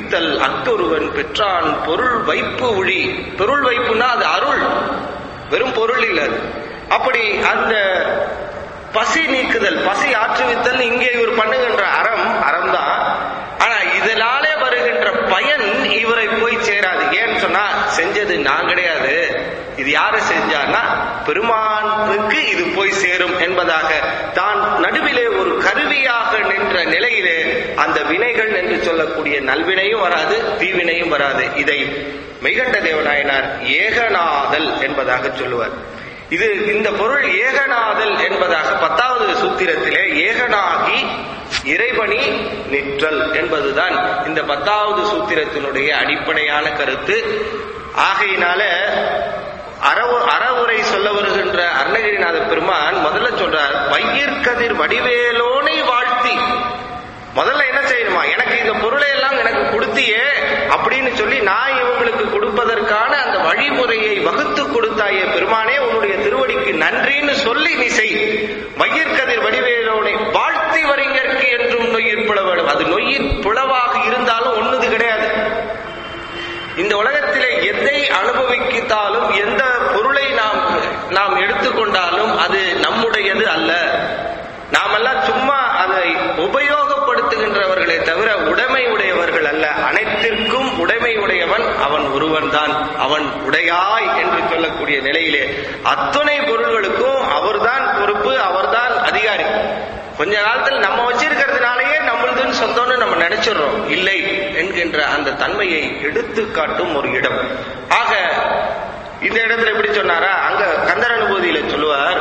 துதித்தல் அத்தொருவன் பெற்றான் பொருள் வைப்பு ஒழி பொருள் வைப்புனா அது அருள் வெறும் பொருள் இல்ல அது. அப்படி அந்த பசி நீக்குதல் பசி ஆற்றுவித்தல் இங்கே இவர் பண்ணுகின்ற அறம் அறம்தான் ஆனா இதனாலே வருகின்ற பயன் இவரை போய் சேராது ஏன்னு சொன்னா செஞ்சது நான் கிடையாது இது யாரு செஞ்சார்னா பெருமானுக்கு இது போய் சேரும் என்பதாக தான் நடுவிலே ஒரு கருவியாக நின்ற நிலையிலே அந்த வினைகள் என்று சொல்லக்கூடிய நல்வினையும் வராது தீவினையும் வராது இதை மெய்கண்ட தேவநாயனார் ஏகநாதல் என்பதாக சொல்லுவார் இது இந்த பொருள் ஏகநாதல் என்பதாக பத்தாவது சூத்திரத்திலே ஏகனாகி இறைவனி நிற்றல் என்பதுதான் இந்த பத்தாவது சூத்திரத்தினுடைய அடிப்படையான கருத்து ஆகையினால அறவு அறவுரை சொல்ல வருகின்ற அருணகிரிநாத பெருமான் முதல்ல சொல்றார் வையிற்கதிர் வடிவேலோனை வாழ்த்தி முதல்ல என்ன செய்யணுமா எனக்கு இந்த பொருளை எல்லாம் எனக்கு கொடுத்தியே அப்படின்னு சொல்லி நான் இவங்களுக்கு கொடுப்பதற்கான அந்த வழிமுறையை வகுத்து கொடுத்தாயே பெருமானே உன்னுடைய திருவடிக்கு நன்றின்னு சொல்லி நீ செய் வையிற்கதிர் வடிவேலோனை வாழ்த்தி வரிங்கற்கு என்றும் நொய்யிற் புலவடும் அது நொய்யிற் புலவாக இருந்தாலும் ஒண்ணுது கிடையாது இந்த உலகத்திலே எதை அனுபவித்தாலும் எந்த பொருளை நாம் நாம் எடுத்துக்கொண்டாலும் அது நம்முடையது அல்ல நாமெல்லாம் சும்மா அதை உபயோகப்படுத்துகின்றவர்களே தவிர உடைமை உடையவர்கள் அல்ல அனைத்திற்கும் உடைமை உடையவன் அவன் ஒருவன் தான் அவன் உடையாய் என்று சொல்லக்கூடிய நிலையிலே அத்துணை பொருள்களுக்கும் அவர்தான் பொறுப்பு அவர்தான் அதிகாரி கொஞ்ச காலத்தில் நம்ம வச்சிருக்கிறதுனாலயே நம்மளுதுன்னு சொந்தம்னு நம்ம நினைச்சிடுறோம் இல்லை என்கின்ற அந்த தன்மையை எடுத்து காட்டும் ஒரு இடம் ஆக இந்த இடத்துல எப்படி சொன்னாரா அங்க கந்தர் அனுபூதியில சொல்லுவார்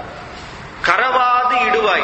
கரவாது இடுவாய்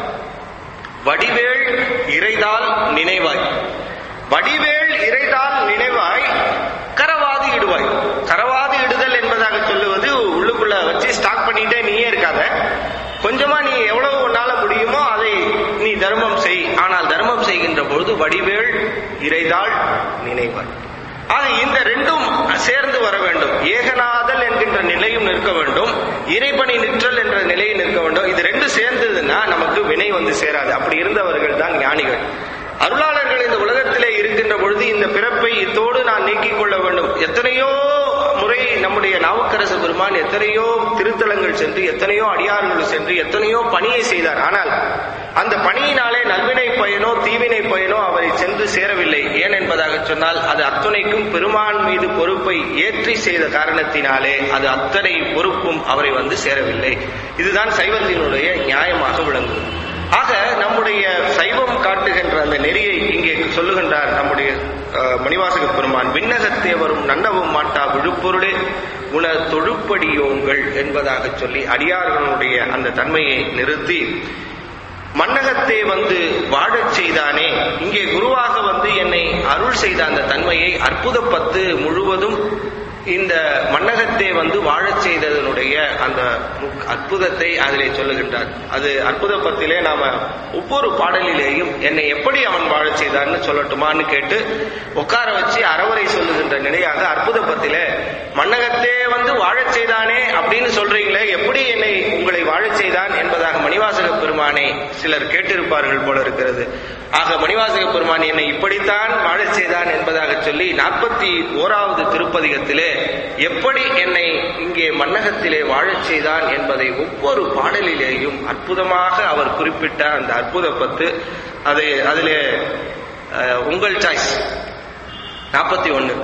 வடிவேள் இறைதால் நினைவாய் வடிவேள் இறைதால் நினைவாய் கரவாது இடுவாய் கரவாது இடுதல் என்பதாக சொல்லுவது உள்ளுக்குள்ள வச்சு ஸ்டாக் பண்ணிட்டே நீயே இருக்காத கொஞ்சமா நீ எவ்வளவு உன்னால முடியுமோ அதை நீ தர்மம் செய் ஆனால் தர்மம் செய்கின்ற பொழுது வடிவேள் இறைதாள் நினைவாய் ஆக இந்த ரெண்டும் சேர்ந்து வர வேண்டும் ஏகநாதல் என்கின்ற நிலையும் நிற்க வேண்டும் இறைபணி நிற்றல் என்ற நிலையும் நிற்க வேண்டும் இது ரெண்டு சேர்ந்ததுன்னா நமக்கு வினை வந்து சேராது அப்படி இருந்தவர்கள் தான் ஞானிகள் அருளாளர்கள் இந்த உலகத்திலே இருக்கின்ற பொழுது இந்த பிறப்பை இத்தோடு நான் நீக்கிக் கொள்ள வேண்டும் எத்தனையோ முறை நம்முடைய நாவுக்கரசு பெருமான் எத்தனையோ திருத்தலங்கள் சென்று எத்தனையோ அடியார்கள் சென்று எத்தனையோ பணியை செய்தார் ஆனால் அந்த பணியினாலே நல்வினை பயனோ தீவினை பயனோ அவரை சென்று சேரவில்லை ஏன் என்பதாக சொன்னால் அது அத்துணைக்கும் பெருமான் மீது பொறுப்பை ஏற்றி செய்த காரணத்தினாலே அது அத்தனை பொறுப்பும் அவரை வந்து சேரவில்லை இதுதான் சைவத்தினுடைய நியாயமாக விளங்கும் ஆக நம்முடைய சைவம் காட்டுகின்ற அந்த நெறியை இங்கே சொல்லுகின்றார் நம்முடைய அஹ், மணிவாசக பெருமான் விண்ணகத்தே வரும் நன்னவும் மாட்டா விழுப்பொருளே உண தொழுப்படியோங்கள் என்பதாக சொல்லி அடியார்களுடைய அந்த தன்மையை நிறுத்தி மன்னகத்தே வந்து வாழச் செய்தானே இங்கே குருவாக வந்து என்னை அருள் செய்த அந்த தன்மையை அற்புத பத்து முழுவதும் இந்த மன்னகத்தே வந்து வாழச் செய்ததனுடைய அந்த முக்- அற்புதத்தை அதிலே சொல்லுகின்றார் அது அற்புத பத்திலே நாம ஒவ்வொரு பாடலிலேயும் என்னை எப்படி அவன் வாழச் செய்தான்னு சொல்லட்டுமான்னு கேட்டு உட்கார வச்சு அறவுரை சொல்லுகின்ற நிலையாக அற்புத பத்திலே மன்னகத்தே வந்து வாழச் செய்தானே அப்படின்னு சொல்றீங்களே எப்படி என்னை உங்களை வாழச் செய்தான் என்பதாக மணிவாசக பெருமானை சிலர் கேட்டிருப்பார்கள் போல இருக்கிறது ஆக மணிவாசக பெருமான் என்னை இப்படித்தான் வாழச் செய்தான் என்பதாக சொல்லி நாற்பத்தி ஓராவது திருப்பதிகத்திலே எப்படி என்னை இங்கே மன்னகத்திலே வாழச் செய்தான் என்பதை ஒவ்வொரு பாடலிலேயும் அற்புதமாக அவர் குறிப்பிட்ட அந்த அற்புத பத்து அதை அதிலே அஹ், உங்கள் சாய்ஸ் நாற்பத்தி ஒன்னு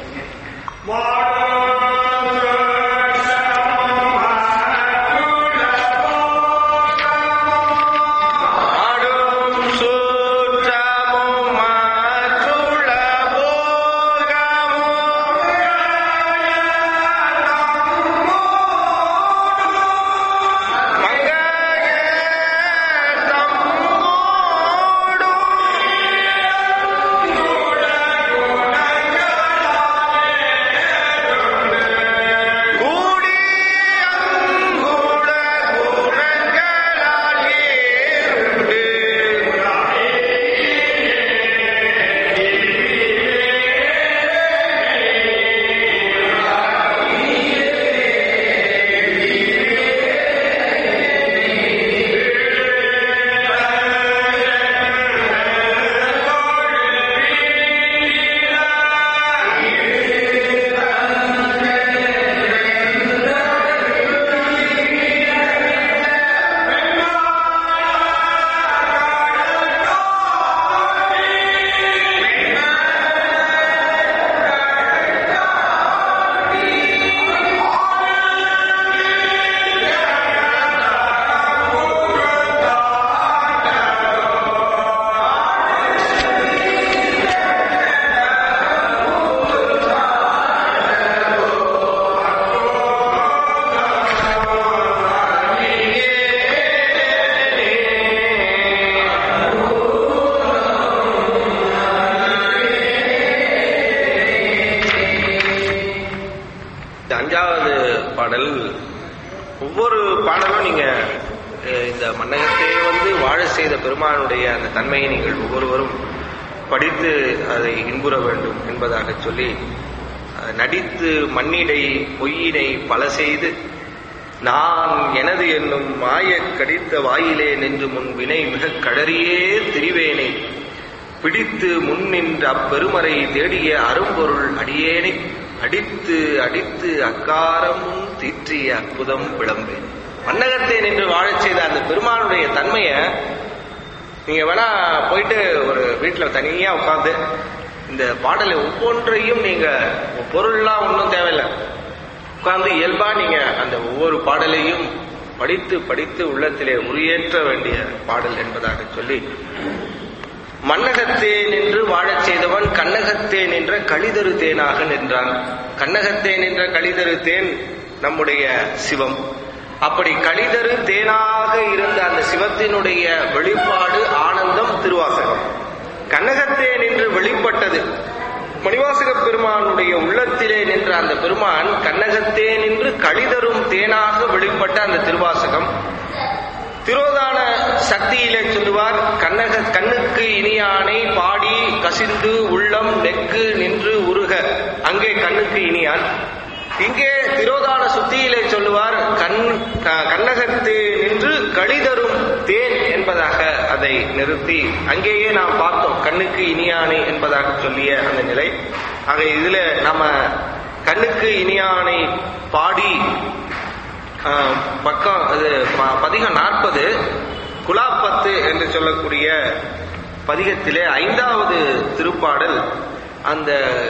ஆடும் சூற்றமும் மாற்றுள போகமும் மங்கையே தம்மோடும் திருப்பாடல் ஒவ்வொரு பாடலும் நீங்க அஹ், இந்த மன்னகத்தை வந்து வாழ செய்த பெருமானுடைய அந்த தன்மையை நீங்கள் ஒவ்வொருவரும் படித்து அதை இன்புற வேண்டும் என்பதாக சொல்லி அஹ், நடித்து மண்ணிடை பொய்யினை பல செய்து நான் எனது என்னும் மாயக் கடித்த வாயிலே நின்று முன் வினை மிகக் கடறியே திரிவேனை பிடித்து முன் நின்ற அப்பெருமறை தேடிய அரும்பொருள் அடியேனை அடித்து அடித்து அக்காரமும் தீற்றிய அற்புதம் விளம்பேன் மன்னகத்தை நின்று வாழச் செய்த அந்த பெருமானுடைய தன்மையை நீங்க வேணா போயிட்டு ஒரு வீட்டுல தனியா உட்கார்ந்து இந்த பாடலை ஒவ்வொன்றையும் நீங்க பொருள்லாம் ஒன்றும் தேவையில்லை உட்கார்ந்து இயல்பா நீங்க அந்த ஒவ்வொரு பாடலையும் படித்து படித்து உள்ளத்திலே உரியேற்ற வேண்டிய பாடல் என்பதாக சொல்லி மன்னகத்தே நின்று வாழச் செய்தவன் கண்ணகத்தே நின்ற கழிதரு தேனாக நின்றான் கண்ணகத்தே நின்ற கழிதரு தேன் நம்முடைய சிவம் அப்படி கழிதரு தேனாக இருந்த அந்த சிவத்தினுடைய வெளிப்பாடு ஆனந்தம் திருவாசகம் கண்ணகத்தே நின்று வெளிப்பட்டது மணிவாசக பெருமானுடைய உள்ளத்திலே நின்ற அந்த பெருமான் கண்ணகத்தே நின்று கழிதரும் தேனாக வெளிப்பட்ட அந்த திருவாசகம் திரோதான சக்தியிலே சொல்லுவார் கண்ணக கண்ணுக்கு இனியானை பாடி கசிந்து உள்ளம் நெக்கு நின்று உருக அங்கே கண்ணுக்கு இனியான் இங்கே திரோதான சுத்தியிலே சொல்லுவார் கண் க- கண்ணகத்து நின்று கழிதரும் தேன் என்பதாக அதை நிறுத்தி அங்கேயே நாம் பார்த்தோம் கண்ணுக்கு இனியானை என்பதாக சொல்லிய அந்த நிலை ஆக இதுல நம்ம கண்ணுக்கு இனியானை பாடி ஆஹ், பக்கம் அது ப- பதிகம் நாற்பது குலாப்பத்து என்று சொல்லக்கூடிய பதிகத்திலே ஐந்தாவது திருப்பாடல் அந்த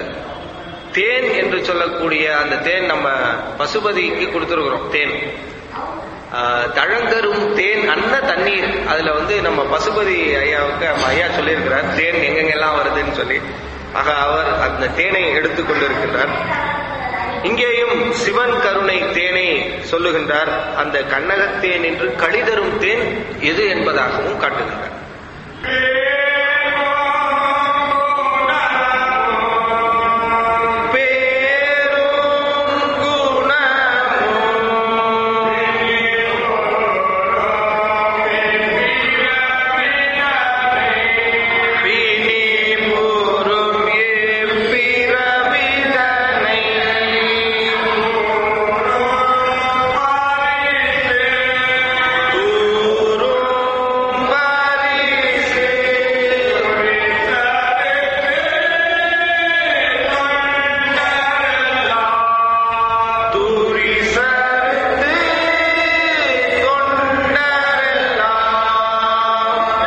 தேன் என்று சொல்லக்கூடிய அந்த தேன் நம்ம பசுபதிக்கு கொடுத்துருக்குறோம் தேன் ஆஹ், தழங்கரும் தேன் அன்ன தண்ணீர் அதுல வந்து நம்ம பசுபதி ஐயாவுக்கு நம்ம ஐயா சொல்லியிருக்கிறார் தேன் எங்கெங்கெல்லாம் வருதுன்னு சொல்லி ஆக அவர் அந்த தேனை எடுத்துக்கொண்டிருக்கின்றார் இங்கேயும் சிவன் கருணை தேனை சொல்லுகின்றார் அந்த கண்ணகத்தேன் என்று கழிதரும் தேன் எது என்பதாகவும் காட்டுகின்றார் பேரும் பிணிபுரும் எப்பிறவிதனை தூரும் பரிசு தூரிசத்து தொண்டரெல்லாம்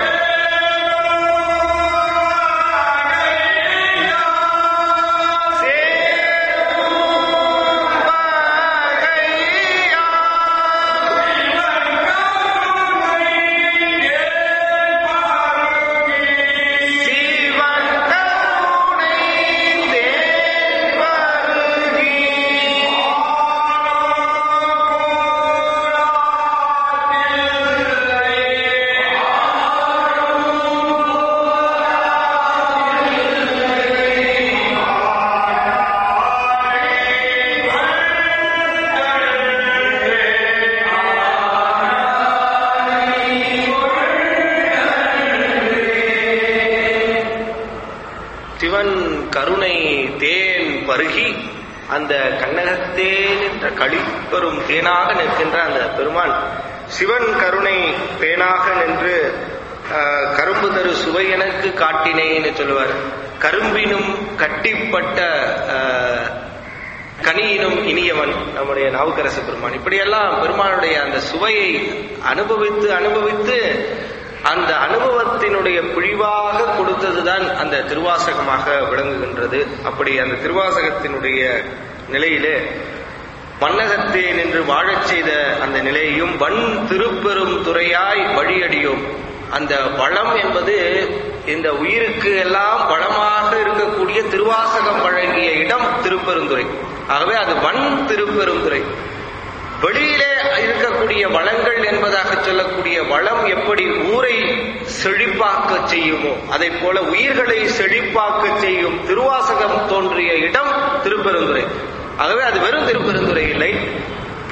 சிவன் கருணை தேன் பருகி அந்த கண்ணகத்தே நின்ற களிப்பெரும் தேனாக நிற்கின்ற அந்த பெருமான் சிவன் கருணை தேனாக நின்று ஆஹ், கரும்பு தரு சுவை எனக்கு காட்டினேன்னு சொல்லுவார் கரும்பினும் கட்டிப்பட்ட ஆஹ், கனியினும் இனியவன் நம்முடைய நாவுக்கரசு பெருமான் இப்படியெல்லாம் பெருமானுடைய அந்த சுவையை அனுபவித்து அனுபவித்து அந்த அனுபவத்தினுடைய பிழிவாக கொடுத்ததுதான் அந்த திருவாசகமாக விளங்குகின்றது அப்படி அந்த திருவாசகத்தினுடைய நிலையிலே மன்னகத்தே நின்று வாழச் செய்த அந்த நிலையையும் வன் திருப்பெரும் துறையாய் வழியடியோம் அந்த வளம் என்பது இந்த உயிருக்கு எல்லாம் வளமாக இருக்கக்கூடிய திருவாசகம் வழங்கிய இடம் திருப்பெருந்துறை ஆகவே அது வன் திருப்பெருந்துறை வெளியிலே இருக்கக்கூடிய வளங்கள் என்பதாக சொல்லக்கூடிய வளம் எப்படி ஊரை செழிப்பாக்க செய்யுமோ அதை போல உயிர்களை செழிப்பாக்க செய்யும் திருவாசகம் தோன்றிய இடம் திருப்பெருந்துறை ஆகவே அது வெறும் திருப்பெருந்துறை இல்லை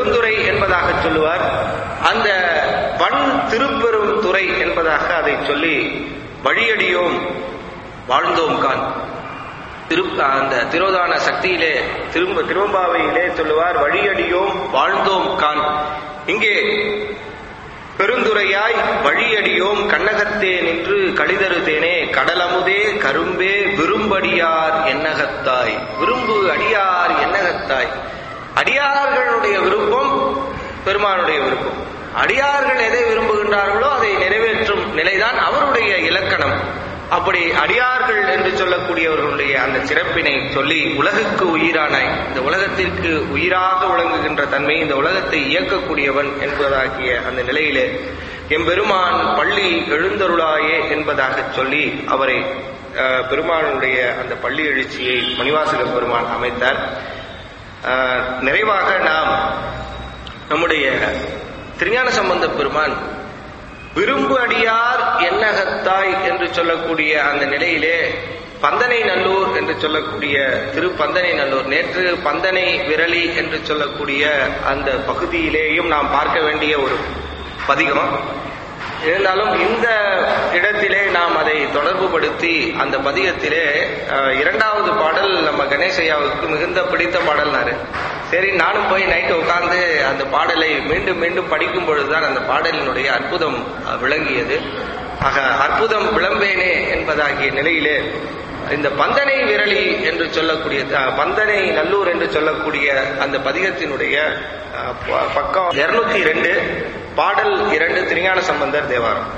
பெருந்துறை என்பதாக சொல்லுவார் அந்த வன் திருப்பெரும் துறை என்பதாக அதை சொல்லி வழியடியோம் வாழ்ந்தோம் கான் திரு அந்த திரோதான சக்தியிலே திரும்ப திருவம்பாவையிலே சொல்லுவார் வழியடியோம் வாழ்ந்தோம் கான் இங்கே பெருந்துரையாய் வழியடியோம் கண்ணகத்தே நின்று கழிதரு தேனே கடலமுதே கரும்பே விரும்படியார் என்னகத்தாய் விரும்பு அடியார் என்னகத்தாய் அடியார்களுடைய விருப்பம் பெருமானுடைய விருப்பம் அடியார்கள் எதை விரும்புகின்றார்களோ அதை நிறைவேற்றும் நிலைதான் அவருடைய இலக்கணம் அப்படி அடியார்கள் என்று சொல்லக்கூடியவர்களுடைய அந்த சிறப்பினை சொல்லி உலகுக்கு உயிரானாய் இந்த உலகத்திற்கு உயிராக விளங்குகின்ற தன்மை இந்த உலகத்தை இயக்கக்கூடியவன் என்பதாகிய அந்த நிலையிலே எம்பெருமான் பள்ளி எழுந்தருளாயே என்பதாக சொல்லி அவரை அஹ், பெருமானுடைய அந்த பள்ளி எழுச்சியை மணிவாசக பெருமான் அமைத்தார் அஹ், நிறைவாக நாம் நம்முடைய திருஞான சம்பந்த பெருமான் விரும்பு அடியார் என்னகத்தாய் என்று சொல்லக்கூடிய அந்த நிலையிலே பந்தனை நல்லூர் என்று சொல்லக்கூடிய திரு பந்தனை நல்லூர் நேற்று பந்தனை விரலி என்று சொல்லக்கூடிய அந்த பகுதியிலேயும் நாம் பார்க்க வேண்டிய ஒரு பதிகம் இருந்தாலும் இந்த இடத்திலே நாம் அதை தொடர்புபடுத்தி அந்த பதிகத்திலே அஹ், இரண்டாவது பாடல் நம்ம கணேசையாவுக்கு மிகுந்த பிடித்த பாடல்னாரு சரி நானும் போய் நைட்டு உட்கார்ந்து அந்த பாடலை மீண்டும் மீண்டும் படிக்கும் பொழுதுதான் அந்த பாடலினுடைய அற்புதம் அஹ், விளங்கியது ஆக அற்புதம் விளம்பேனே என்பதாகிய நிலையிலே இந்த பந்தனை விரலி என்று சொல்லக்கூடிய அஹ், பந்தனை நல்லூர் என்று சொல்லக்கூடிய அந்த பதிகத்தினுடைய அஹ், ப- பக்கம் இருநூத்தி ரெண்டு பாடல் இரண்டு திருஞான சம்பந்தர் தேவாரம்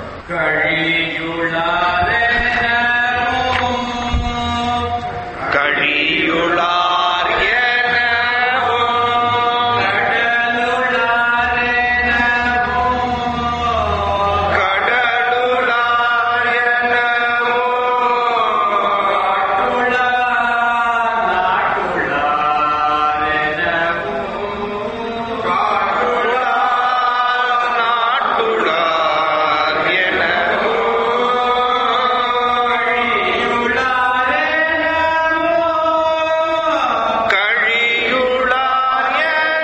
கழியுளார் எனவும் கடலுளார் நாட்டுளார் கழியுளார்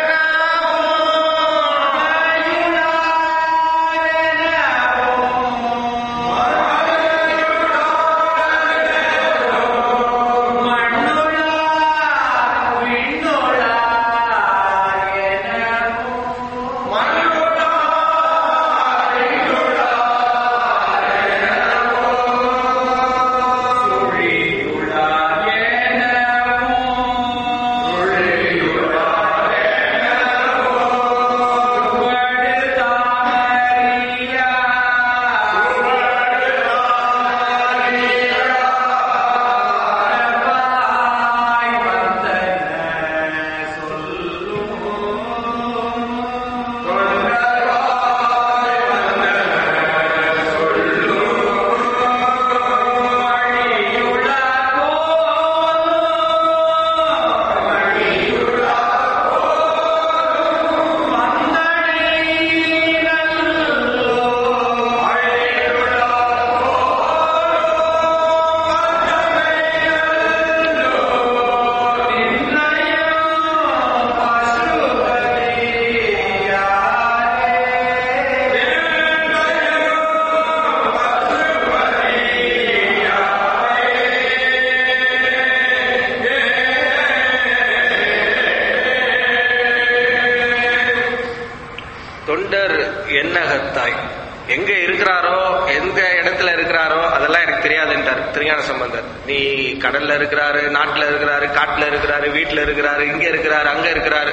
தொண்டர் என்னகத்தாய் எங்க இருக்கிறாரோ எந்த இடத்துல இருக்கிறாரோ அதெல்லாம் எனக்கு தெரியாதுன்றார் திருஞான சம்பந்தர் நீ கடல்ல இருக்கிறாரு நாட்டுல இருக்கிறாரு காட்டுல இருக்கிறாரு வீட்டுல இருக்கிறாரு இங்க இருக்கிறாரு அங்க இருக்கிறாரு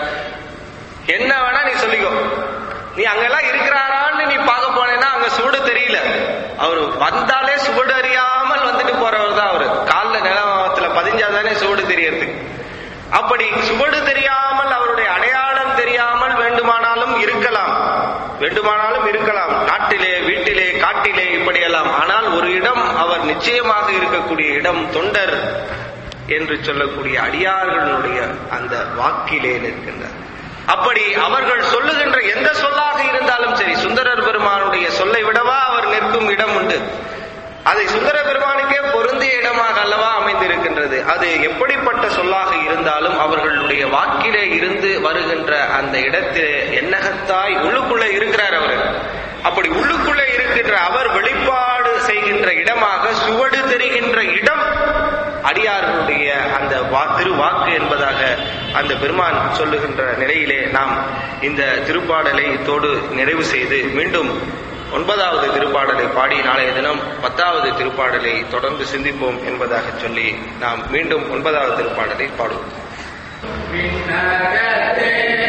என்ன வேணா நீ சொல்லிக்கோ நீ அங்கெல்லாம் இருக்கிறாரான்னு நீ பார்க்க போனேன்னா அங்க சுவடு தெரியல அவர் வந்தாலே சுவடு அறியாமல் வந்துட்டு போறவர் தான் அவரு காலில் நிலவத்துல பதிஞ்சாதானே சுவடு தெரியறதுக்கு அப்படி சுவடு தெரியாமல் அவருடைய அடையாளம் தெரியாமல் வேண்டுமானாலும் இருக்கலாம் வேண்டுமானாலும் இருக்கலாம் நாட்டிலே வீட்டிலே காட்டிலே இப்படியெல்லாம் ஆனால் ஒரு இடம் அவர் நிச்சயமாக இருக்கக்கூடிய இடம் தொண்டர் என்று சொல்லக்கூடிய அடியார்களுடைய அந்த வாக்கிலே நிற்கின்றார் அப்படி அவர்கள் சொல்லுகின்ற எந்த சொல்லாக இருந்தாலும் சரி சுந்தரர் பெருமானுடைய சொல்லை விடவா அவர் நிற்கும் இடம் உண்டு அதை சுந்தர பெருமானுக்கே பொருந்திய இடமாக அல்லவா அமைந்திருக்கின்றது அது எப்படிப்பட்ட சொல்லாக இருந்தாலும் அவர்களுடைய வாக்கிலே இருந்து வருகின்ற அந்த இடத்திலே அப்படி உள்ளுக்குள்ளே இருக்கின்ற அவர் வெளிப்பாடு செய்கின்ற இடமாக சுவடு தெரிகின்ற இடம் அடியார்களுடைய அந்த வா- திருவாக்கு என்பதாக அந்த பெருமான் சொல்லுகின்ற நிலையிலே நாம் இந்த திருப்பாடலை இத்தோடு நிறைவு செய்து மீண்டும் ஒன்பதாவது திருப்பாடலை பாடி நாளைய தினம் பத்தாவது திருப்பாடலை தொடர்ந்து சிந்திப்போம் என்பதாக சொல்லி நாம் மீண்டும் ஒன்பதாவது திருப்பாடலை பாடுவோம் விண்ணகத்தே